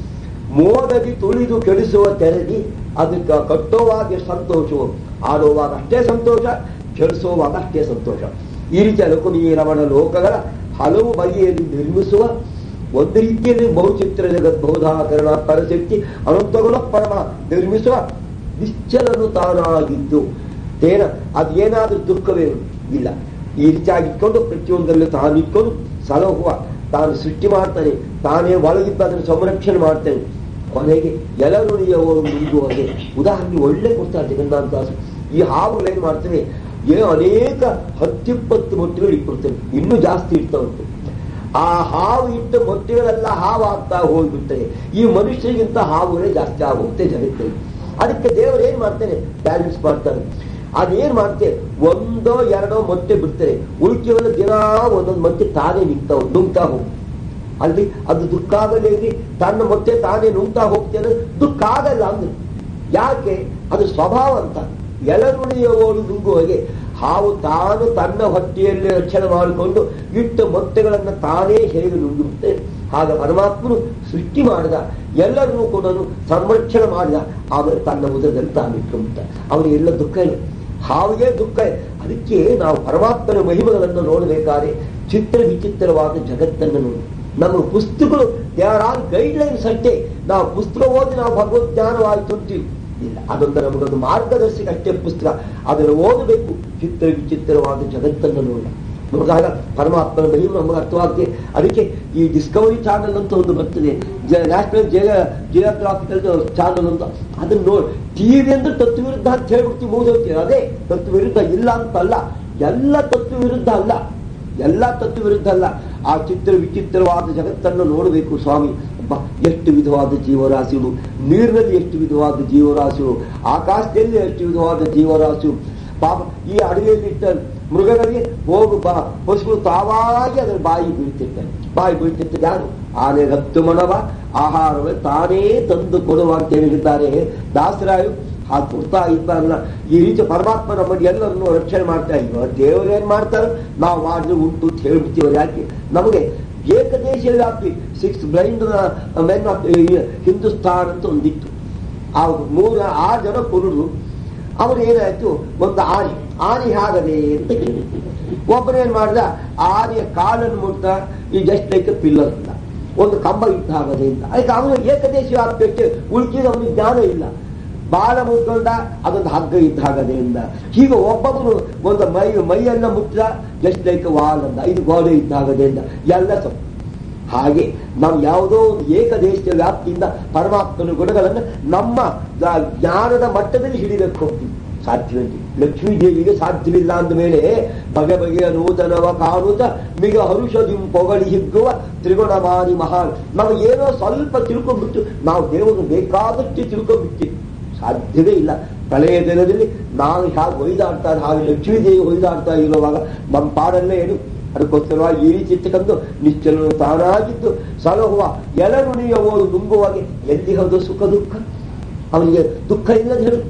ಮೋದಗಿ ತುಳಿದು ಕೆಡಿಸುವ ತೆರದಿ ಅದಕ್ಕೆ ಕಟ್ಟುವಾಗ ಎಷ್ಟು ಸಂತೋಷವು ಆಡುವಾಗ ಅಷ್ಟೇ ಸಂತೋಷ ಕೆಡಿಸುವಾಗ ಅಷ್ಟೇ ಸಂತೋಷ ಈ ರೀತಿಯ ಲಕುಮಿ ರಮಣ ಲೋಕಗಳ ಹಲವು ಬಗೆಯಲ್ಲಿ ನಿರ್ಮಿಸುವ ಒಂದು ರೀತಿಯಲ್ಲಿ ಬಹುಚಿತ್ರ ಜಗತ್ ಬಹುಧಾಕರಣ ಪರಶಕ್ತಿ ಅನಂತಗುಣ ಪರಮ ನಿರ್ಮಿಸುವ ನಿಶ್ಚಲನು ತಾನಾಗಿದ್ದು ತೇನ ಅದೇನಾದ್ರೂ ದುಃಖವೇ ಇಲ್ಲ ಈ ರೀತಿಯಾಗಿ ಇಟ್ಕೊಂಡು ಪ್ರತಿಯೊಂದರಲ್ಲೂ ತಾನು ಇಟ್ಕೊಂಡು ಸಲಹುವ ತಾನು ಸೃಷ್ಟಿ ಮಾಡ್ತಾನೆ ತಾನೇ ಒಳಗಿದ್ದು ಅದನ್ನು ಸಂರಕ್ಷಣೆ ಮಾಡ್ತಾನೆ ಕೊನೆಗೆ ಎಲರುಣಿಯವರು ಮುಂದುವರೆ ಉದಾಹರಣೆ ಒಳ್ಳೆ ಕೊಡ್ತಾರೆ ಜಗನ್ನಾಥ ದಾಸರು ಈ ಹಾವುಗಳೇನು ಮಾಡ್ತವೆ ಏನೋ ಅನೇಕ ಹತ್ತಿಪ್ಪತ್ತು ಮೊಟ್ಟೆಗಳು ಇಟ್ಬಿಡ್ತವೆ ಇನ್ನೂ ಜಾಸ್ತಿ ಇರ್ತಾವಂತೆ ಆ ಹಾವು ಇಟ್ಟ ಮೊಟ್ಟೆಗಳೆಲ್ಲ ಹಾವು ಆಗ್ತಾ ಹೋಗ್ಬಿಡ್ತವೆ ಈ ಮನುಷ್ಯರಿಗಿಂತ ಹಾವುಗಳೇ ಜಾಸ್ತಿ ಆಗೋಗುತ್ತೆ ಜಗತ್ತಲ್ಲಿ ಅದಕ್ಕೆ ದೇವರು ಏನ್ ಮಾಡ್ತಾನೆ ಬ್ಯಾಲೆನ್ಸ್ ಮಾಡ್ತಾನೆ ಅದೇನ್ ಮಾಡ್ತೆ ಒಂದೋ ಎರಡೋ ಮೊಟ್ಟೆ ಬಿಡ್ತಾರೆ ಉಳಿಕೆವೆಲ್ಲ ದಿನ ಒಂದೊಂದು ಮೊಟ್ಟೆ ತಾನೇ ನಿಂತಾವ್ ನುಂಗ್ತಾ ಹೋಗ್ತದೆ ಅಲ್ಲಿ ಅದು ದುಃಖ ಆಗಲೇರಿ ತನ್ನ ಮೊಟ್ಟೆ ತಾನೇ ನುಂಗ್ತಾ ಹೋಗ್ತೇನೆ ದುಃಖ ಆಗಲ್ಲ ಅಂದ್ರೆ ಯಾಕೆ ಅದು ಸ್ವಭಾವ ಅಂತ ಎಲರುಣಿಯವಳು ನುಂಗುವಗೆ ಹಾವು ತಾನು ತನ್ನ ಹೊಟ್ಟೆಯಲ್ಲಿ ರಕ್ಷಣೆ ಮಾಡಿಕೊಂಡು ಇಟ್ಟ ಮೊಟ್ಟೆಗಳನ್ನು ತಾನೇ ಹೇಗೆ ನುಂಗಿರುತ್ತೆ ಆಗ ಪರಮಾತ್ಮನು ಸೃಷ್ಟಿ ಮಾಡಿದ ಎಲ್ಲರನ್ನೂ ಕೂಡ ಸಂರಕ್ಷಣೆ ಮಾಡಿದ ಆಮೇಲೆ ತನ್ನ ಉದರದಲ್ಲಿ ತಾನು ಇಟ್ಕೊಂಡ್ಬಿಟ್ಟ ಅವನಿಗೆ ಎಲ್ಲ ದುಃಖ ಇಲ್ಲ ಹಾವಿಗೆ ದುಃಖ ಇಲ್ಲ. ಅದಕ್ಕೆ ನಾವು ಪರಮಾತ್ಮನ ಮಹಿಮೆಗಳನ್ನು ನೋಡಬೇಕಾದ್ರೆ ಚಿತ್ರ ವಿಚಿತ್ರವಾದ ಜಗತ್ತನ್ನು ನೋಡಿ ನಮ್ಮ ಪುಸ್ತಕಗಳು ದೇ ಆರ್ ಆಲ್ ಗೈಡ್ಲೈನ್ಸ್ ಅಷ್ಟೇ ನಾವು ಪುಸ್ತಕ ಓದಿ ನಾವು ಭಗವದ್ ಜ್ಞಾನವಾಯಿತು ಅಂತೀವಿ ಇಲ್ಲ ಅದೊಂದು ನಮಗೊಂದು ಮಾರ್ಗದರ್ಶಕ ಅಷ್ಟೇ ಪುಸ್ತಕ ಅದನ್ನು ಓದಬೇಕು ಚಿತ್ರ ವಿಚಿತ್ರವಾದ ಜಗತ್ತನ್ನು ನೋಡಿ ನೋಡಿದಾಗ ಪರಮಾತ್ಮನ ಮಹಿಮೆ ನಮಗೆ ಅರ್ಥವಾಗ್ತದೆ ಅದಕ್ಕೆ ಈ ಡಿಸ್ಕವರಿ ಚಾನಲ್ ಅಂತ ಒಂದು ಬರ್ತದೆ ನ್ಯಾಷನಲ್ ಜಿಯೋಗ್ರಾಫಿಕಲ್ ಚಾನಲ್ ಅಂತ ಅದನ್ನ ನೋಡಿ ಟಿವಿ ಅಂದ್ರೆ ತತ್ವ ವಿರುದ್ಧ ಅಂತ ಹೇಳ್ಬಿಡ್ತೀವಿ ಮುಗಿದೋಗ್ತೀವಿ ಅದೇ ತತ್ವ ವಿರುದ್ಧ ಇಲ್ಲ ಅಂತಲ್ಲ ಎಲ್ಲ ತತ್ವ ವಿರುದ್ಧ ಅಲ್ಲ ಎಲ್ಲ ತತ್ವ ವಿರುದ್ಧ ಅಲ್ಲ ಆ ಚಿತ್ರ ವಿಚಿತ್ರವಾದ ಜಗತ್ತನ್ನು ನೋಡಬೇಕು ಸ್ವಾಮಿ ಅಬ್ಬಾ, ಎಷ್ಟು ವಿಧವಾದ ಜೀವರಾಶಿಗಳು ನೀರಿನಲ್ಲಿ ಎಷ್ಟು ವಿಧವಾದ ಜೀವರಾಶಿಗಳು ಆಕಾಶದಲ್ಲಿ ಎಷ್ಟು ವಿಧವಾದ ಜೀವರಾಶಿಗಳು ಪಾಪ ಈ ಅಡವಿಯಲ್ಲಿ ಇಟ್ಟ ಮೃಗಗಳಿಗೆ ಹೋಗು ಬಾ ಪಶುಗಳು ತಾವಾಗಿ ಅದರ ಬಾಯಿ ಬೀಳ್ತಿರ್ತಾರೆ ಬಾಯಿ ಬೀಳ್ತಿರ್ತದೆ ಯಾರು ಆನೆ ರತ್ತು ಮಣವ ಆಹಾರವೇ ತಾನೇ ತಂದು ಕೊಡುವ ಅಂತ ಹೇಳಿದ್ದಾರೆ ದಾಸರಾಯು ಹಾಗೆ ಕೊಡ್ತಾ ಇದ್ದಾರಲ್ಲ ಈ ರೀತಿ ಪರಮಾತ್ಮ ನಮ್ಮನ್ನು ಎಲ್ಲರನ್ನು ರಕ್ಷಣೆ ಮಾಡ್ತಾ ಇಲ್ವ ದೇವರೇನ್ ಮಾಡ್ತಾರೆ ನಾವು ಮಾಡಿದ್ರೆ ಉಂಟು ಅಂತ ಹೇಳ್ಬಿಡ್ತೀವಿ ಯಾಕೆ ನಮಗೆ ಏಕದೇಶ ವ್ಯಾಪ್ತಿ six blind men of Hindustan ಅಂತ ಒಂದಿತ್ತು ಆ ಮೂರ ಆ ಜನ ಕುರುಡು ಅವ್ರು ಏನಾಯ್ತು ಒಂದು ಆನೆ ಆನೆ ಆಗದೆ ಅಂತ ಕೇಳಿದ್ರು ಒಬ್ಬನೇನ್ ಮಾಡ್ದ ಆ ಆನೆಯ ಕಾಲನ್ನು ಮುಟ್ಟ ಈ ಜಸ್ಟ್ ಲೈಕ್ ಪಿಲ್ಲರ್ ಅಂತ ಒಂದು ಕಂಬ ಇದ್ದ ಆಗದೆ ಅಂತ ಅದಕ್ಕೆ ಅವನು ಏಕದೇಶ ವ್ಯಾಪ್ತಿ ಉಳ್ಕಿದ ಅವನಿಗೆ ಜ್ಞಾನ ಇಲ್ಲ ಬಾಲ ಮುಟ್ಕೊಂಡ ಅದೊಂದು ಹಗ್ಗ ಇದ್ದ ಹಾಗದೆಯಿಂದ ಹೀಗೆ ಒಬ್ಬೊಬ್ಬರು ಒಂದು ಮೈ ಮೈಯನ್ನ ಮುಟ್ಟ ಜಸ್ಟ್ ಲೈಕ್ ವಾಲ್ ಅಂದ ಇದು ಗೋಡೆ ಇದ್ದ ಹಾಗದೆಯಿಂದ ಎಲ್ಲ ತಪ್ಪು ಹಾಗೆ ನಾವು ಯಾವುದೋ ಒಂದು ಏಕದೇಶದ ವ್ಯಾಪ್ತಿಯಿಂದ ಪರಮಾತ್ಮನ ಗುಣಗಳನ್ನು ನಮ್ಮ ದ- ಜ್ಞಾನದ ಮಟ್ಟದಲ್ಲಿ ಹಿಡಿಬೇಕು ಹೋಗ್ತೀವಿ ಸಾಧ್ಯವಿಲ್ಲ ಲಕ್ಷ್ಮೀ ದೇವಿಗೆ ಸಾಧ್ಯವಿಲ್ಲ ಅಂದ ಮೇಲೆ ಬಗೆ ಬಗೆಯ ನೂತನವ ಕಾಣುತ್ತ ಮಿಗ ಹರುಷದಿ ಪೊಗಳಿ ಹಿಗ್ಗುವ ತ್ರಿಗುಣಮಾನಿ ಮಹಾನ್ ನಾವು ಏನೋ ಸ್ವಲ್ಪ ತಿಳ್ಕೊಂಡ್ಬಿಟ್ಟು ನಾವು ದೇವರು ಬೇಕಾದಷ್ಟು ತಿಳ್ಕೊಂಡ್ಬಿಡ್ತೀವಿ ಸಾಧ್ಯವೇ ಇಲ್ಲ ಪ್ರಳಯ ದಿನದಲ್ಲಿ ನಾನು ಹೇಗೆ ಒಯ್ದಾಡ್ತಾ ಹಾಗೆ ಲಕ್ಷ್ಮೀ ದೇವಿ ಒಯ್ದಾಡ್ತಾ ಇರುವಾಗ ನಮ್ಮ ಪಾಡಲ್ಲೇ ಏನು ಅದಕ್ಕೋಸ್ಕರವಾಗಿ ಈ ರೀತಿ ಇರ್ತಕ್ಕಂಥ ನಿಶ್ಚಲನು ತಾನಾಗಿದ್ದು ಸಲಹುವ ಎಲನುಣಿಯವಳು ನುಂಗುವಾಗೆ ಎಲ್ಲಿ ಹೋದ ಸುಖ ದುಃಖ ಅವನಿಗೆ ದುಃಖ ಇಲ್ಲದ ಹೇಳು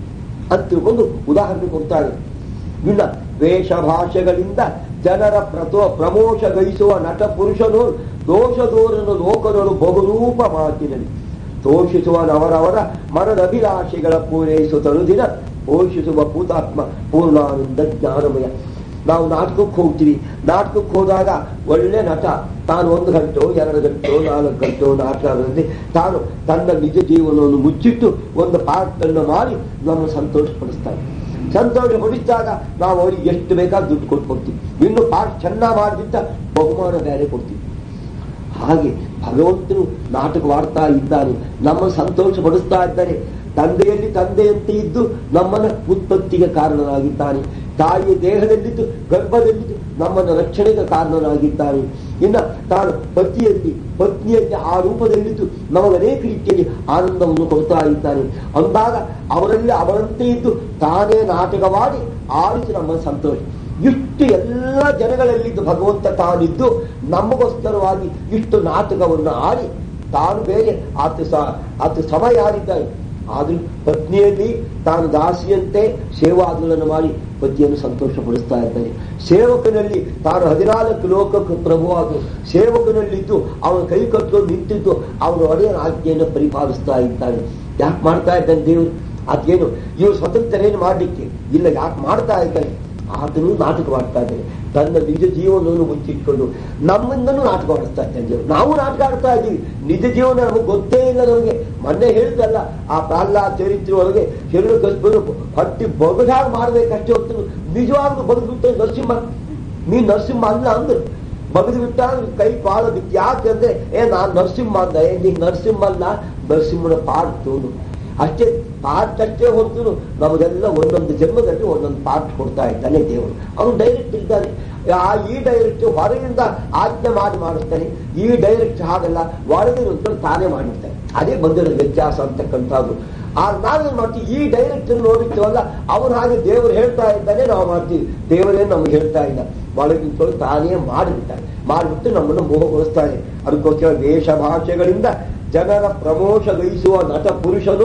ಅಂತ ತಿಳ್ಕೊಂಡು ಉದಾಹರಣೆ ಕೊಡ್ತಾಳೆ ಇಲ್ಲ ವೇಷ ಭಾಷೆಗಳಿಂದ ಜನರ ಪ್ರತೋ ಪ್ರಮೋಷ ಗೈಸುವ ನಟ ಪುರುಷನು ದೋಷದೋರನು ಲೋಕನರು ಬಹುರೂಪ ಮಾತಿನಲ್ಲಿ ತೋಷಿಸುವನವರವರ ಮನದ ಅಭಿಲಾಷೆಗಳ ಪೂರೈಸುತ್ತಲು ದಿನ ಪೋಷಿಸುವ ಭೂತಾತ್ಮ ಪೂರ್ಣಾನಂದ ಜ್ಞಾನಮಯ ನಾವು ನಾಟಕಕ್ಕೆ ಹೋಗ್ತೀವಿ ನಾಟಕಕ್ಕೆ ಹೋದಾಗ ಒಳ್ಳೆ ನಟ ತಾನು ಒಂದು ಗಂಟೆ ಎರಡು ಗಂಟೆ ನಾಲ್ಕು ಗಂಟೆ ನಾಟಕದಲ್ಲಿ ತಾನು ತನ್ನ ನಿಜ ಜೀವನವನ್ನು ಮುಚ್ಚಿಟ್ಟು ಒಂದು ಪಾರ್ಟ್ ಅನ್ನು ಮಾಡಿ ನಮ್ಮ ಸಂತೋಷಪಡಿಸ್ತಾರೆ ಸಂತೋಷ ಪಡಿಸಿದಾಗ ನಾವು ಅವರಿಗೆ ಎಷ್ಟು ಬೇಕಾದ ದುಡ್ಡು ಕೊಟ್ಕೊಡ್ತೀವಿ ಇನ್ನು ಪಾಠ ಚೆನ್ನಾಗಿ ಮಾಡಿದ್ದ ಬಹುಮಾನ ಬೇರೆ ಕೊಡ್ತೀವಿ ಹಾಗೆ ಭಗವಂತನು ನಾಟಕವಾಡ್ತಾ ಇದ್ದಾನೆ ನಮ್ಮ ಸಂತೋಷ ಪಡಿಸ್ತಾ ಇದ್ದಾನೆ ತಂದೆಯಲ್ಲಿ ತಂದೆಯಂತೆ ಇದ್ದು ನಮ್ಮನ್ನ ಉತ್ಪತ್ತಿಗೆ ಕಾರಣನಾಗಿದ್ದಾನೆ ತಾಯಿಯ ದೇಹದಲ್ಲಿದ್ದು ಗರ್ಭದಲ್ಲಿದ್ದು ನಮ್ಮನ್ನು ರಕ್ಷಣೆಗೆ ಕಾರಣನಾಗಿದ್ದಾನೆ ಇನ್ನ ತಾನು ಪತಿಯಲ್ಲಿ ಪತ್ನಿಯಲ್ಲಿ ಆ ರೂಪದಲ್ಲಿದ್ದು ನಮಗೆ ಅನೇಕ ರೀತಿಯಲ್ಲಿ ಆನಂದವನ್ನು ಕೊಡ್ತಾ ಇದ್ದಾನೆ ಅಂದಾಗ ಅವರಲ್ಲಿ ಅವರಂತೆ ಇದ್ದು ತಾನೇ ನಾಟಕವಾಡಿ ಆಡಿಸಿ ನಮ್ಮ ಸಂತೋಷ ಇಷ್ಟು ಎಲ್ಲ ಜನಗಳಲ್ಲಿದ್ದು ಭಗವಂತ ತಾನಿದ್ದು ನಮಗೋಸ್ಕರವಾಗಿ ಇಷ್ಟು ನಾಟಕವನ್ನು ಆಡಿ ತಾನು ಬೇರೆ ಆತ ಸ ಆತ ಸಮ ಯಾರಿದ್ದಾನೆ ಆದ್ರೂ ಪತ್ನಿಯಲ್ಲಿ ತಾನು ದಾಸಿಯಂತೆ ಸೇವಾದುಗಳನ್ನು ಮಾಡಿ ಪತಿಯನ್ನು ಸಂತೋಷಪಡಿಸ್ತಾ ಇದ್ದಾನೆ ಸೇವಕನಲ್ಲಿ ತಾನು ಹದಿನಾಲ್ಕು ಲೋಕಕ್ಕೆ ಪ್ರಭುವಾದ ಸೇವಕನಲ್ಲಿದ್ದು ಅವನ ಕೈ ಕಟ್ಟಲು ನಿಂತಿದ್ದು ಅವನ ಒಡೆಯನ ಆಜ್ಞೆಯನ್ನು ಪರಿಪಾಲಿಸ್ತಾ ಇದ್ದಾನೆ ಯಾಕೆ ಮಾಡ್ತಾ ಇದ್ದಾನೆ ದೇವರು ಅದೇನು ಇವರು ಸ್ವತಂತ್ರನೇನು ಮಾಡಲಿಕ್ಕೆ ಇಲ್ಲ ಯಾಕೆ ಮಾಡ್ತಾ ಇದ್ದಾನೆ ಆತನು ನಾಟಕ ಮಾಡ್ತಾ ಇದ್ದಾನೆ ತನ್ನ ನಿಜ ಜೀವನವನ್ನು ಮುಚ್ಚಿಟ್ಕೊಂಡು ನಮ್ಮಿಂದನೂ ನಾಟಕ ಆಡಿಸ್ತಾ ಇದ್ದಾನೆ ದೇವರು ನಾವು ನಾಟಕ ಆಡ್ತಾ ಇದ್ದೀವಿ ನಿಜ ಜೀವನ ನಮಗೆ ಗೊತ್ತೇ ಇಲ್ಲ ನಮಗೆ ಮೊನ್ನೆ ಹೇಳಿದಲ್ಲ ಆ ಪ್ರಹ್ಲಾದ ಚರಿತ್ರೆ ಒಳಗೆ ಹೆಣ್ಣು ಕಸ್ಬರು ಹಟ್ಟಿ ಬಗದಾಗ ಮಾಡ್ಬೇಕಷ್ಟೇ ಹೊತ್ತು ನಿಜವಾಗ್ಲೂ ಬಗೆದ್ಬಿಟ್ಟು ನರಸಿಂಹ ನೀ ನರಸಿಂಹ ಅಲ್ಲ ಅಂದ್ರು ಬಗೆದು ಬಿಟ್ಟ ಕೈ ಕಾಲ ಬಿಟ್ಟು ಯಾಕಂದ್ರೆ ಏ ನಾನ್ ನರಸಿಂಹ ಅಂದ ಏ ನೀ ನರಸಿಂಹ ಅಲ್ಲ ನರಸಿಂಹನ ಪಾಡ್ ತೋಡು ಅಷ್ಟೇ ಪಾರ್ಟ್ ಅಷ್ಟೇ ಹೊರತು ನಮಗೆಲ್ಲ ಒಂದೊಂದು ಜನ್ಮದಲ್ಲಿ ಒಂದೊಂದು ಪಾರ್ಟ್ ಕೊಡ್ತಾ ಇದ್ದಾನೆ ದೇವರು ಅವನು ಡೈರೆಕ್ಟ್ ಇದ್ದಾನೆ ಆ ಈ ಡೈರೆಕ್ಟ್ ಹೊರಗಿಂದ ಆಜ್ಞೆ ಮಾಡಿ ಮಾಡಿಸ್ತಾನೆ ಈ ಡೈರೆಕ್ಟ್ ಹಾಗಲ್ಲ ಒಳಗಿನ ತಾನೇ ಮಾಡಿರ್ತಾನೆ ಅದೇ ಬಂದಿರೋ ವ್ಯತ್ಯಾಸ ಅಂತಕ್ಕಂಥದ್ದು ಆ ನಾವೇನ್ ಮಾಡ್ತೀವಿ ಈ ಡೈರೆಕ್ಟ್ ನೋಡಿರ್ತೀವಲ್ಲ ಅವನು ಹಾಗೆ ದೇವರು ಹೇಳ್ತಾ ಇದ್ದಾನೆ ನಾವು ಮಾಡ್ತೀವಿ ದೇವರೇ ನಮ್ಗೆ ಹೇಳ್ತಾ ಇಲ್ಲ ಒಳಗಿನ ತಾನೇ ಮಾಡಿಬಿಡ್ತಾನೆ ಮಾಡಿಬಿಟ್ಟು ನಮ್ಮನ್ನು ಮೋಹಗೊಳಿಸ್ತಾನೆ ಅದಕ್ಕೋಸ್ಕರ ವೇಷ ಭಾಷೆಗಳಿಂದ ಜನರ ಪ್ರಮೋಷ ಗೈಸುವ ನಟ ಪುರುಷನು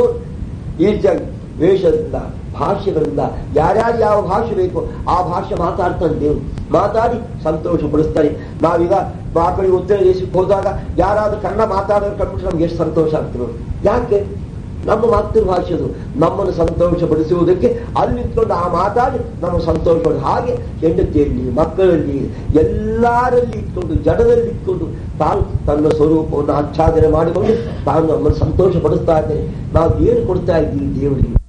ಈ ಜ ವೇಷದಿಂದ ಭಾಷೆಗಳಿಂದ ಯಾರ್ಯಾರು ಯಾವ ಭಾಷೆ ಬೇಕು ಆ ಭಾಷೆ ಮಾತಾಡ್ತಾನೆ ದೇವರು ಮಾತಾಡಿ ಸಂತೋಷ ಪಡಿಸ್ತಾನೆ ನಾವೀಗ ಮಕ್ಕಳಿಗೆ ಉತ್ತರ ದೇಶಕ್ಕೆ ಹೋದಾಗ ಯಾರಾದ್ರೂ ಕನ್ನಡ ಮಾತಾಡೋರು ಕಂಡ್ಬಿಟ್ರೆ ನಮ್ಗೆ ಎಷ್ಟು ಸಂತೋಷ ಆಗ್ತದೆ ಯಾಕೆ ನಮ್ಮ ಮಾತೃಭಾಷೆದು ನಮ್ಮನ್ನು ಸಂತೋಷಪಡಿಸುವುದಕ್ಕೆ ಅಲ್ಲಿ ನಿಂತ್ಕೊಂಡು ಆ ಮಾತಾಡಿ ನಮ್ಮ ಸಂತೋಷ ಹಾಗೆ ಹೆಂಡತಿಯಲ್ಲಿ ಮಕ್ಕಳಲ್ಲಿ ಎಲ್ಲರಲ್ಲಿ ಇಟ್ಕೊಂಡು ಜಡದಲ್ಲಿ ಇಟ್ಕೊಂಡು ತಾನು ತನ್ನ ಸ್ವರೂಪವನ್ನು ಆಚ್ಛಾದನೆ ಮಾಡಿಕೊಂಡು ತಾನು ನಮ್ಮನ್ನು ಸಂತೋಷ ಪಡಿಸ್ತಾ ಇದ್ದೇನೆ ನಾವು ಏನು ಕೊಡ್ತಾ ಇದ್ದೀವಿ ದೇವರಿಗೆ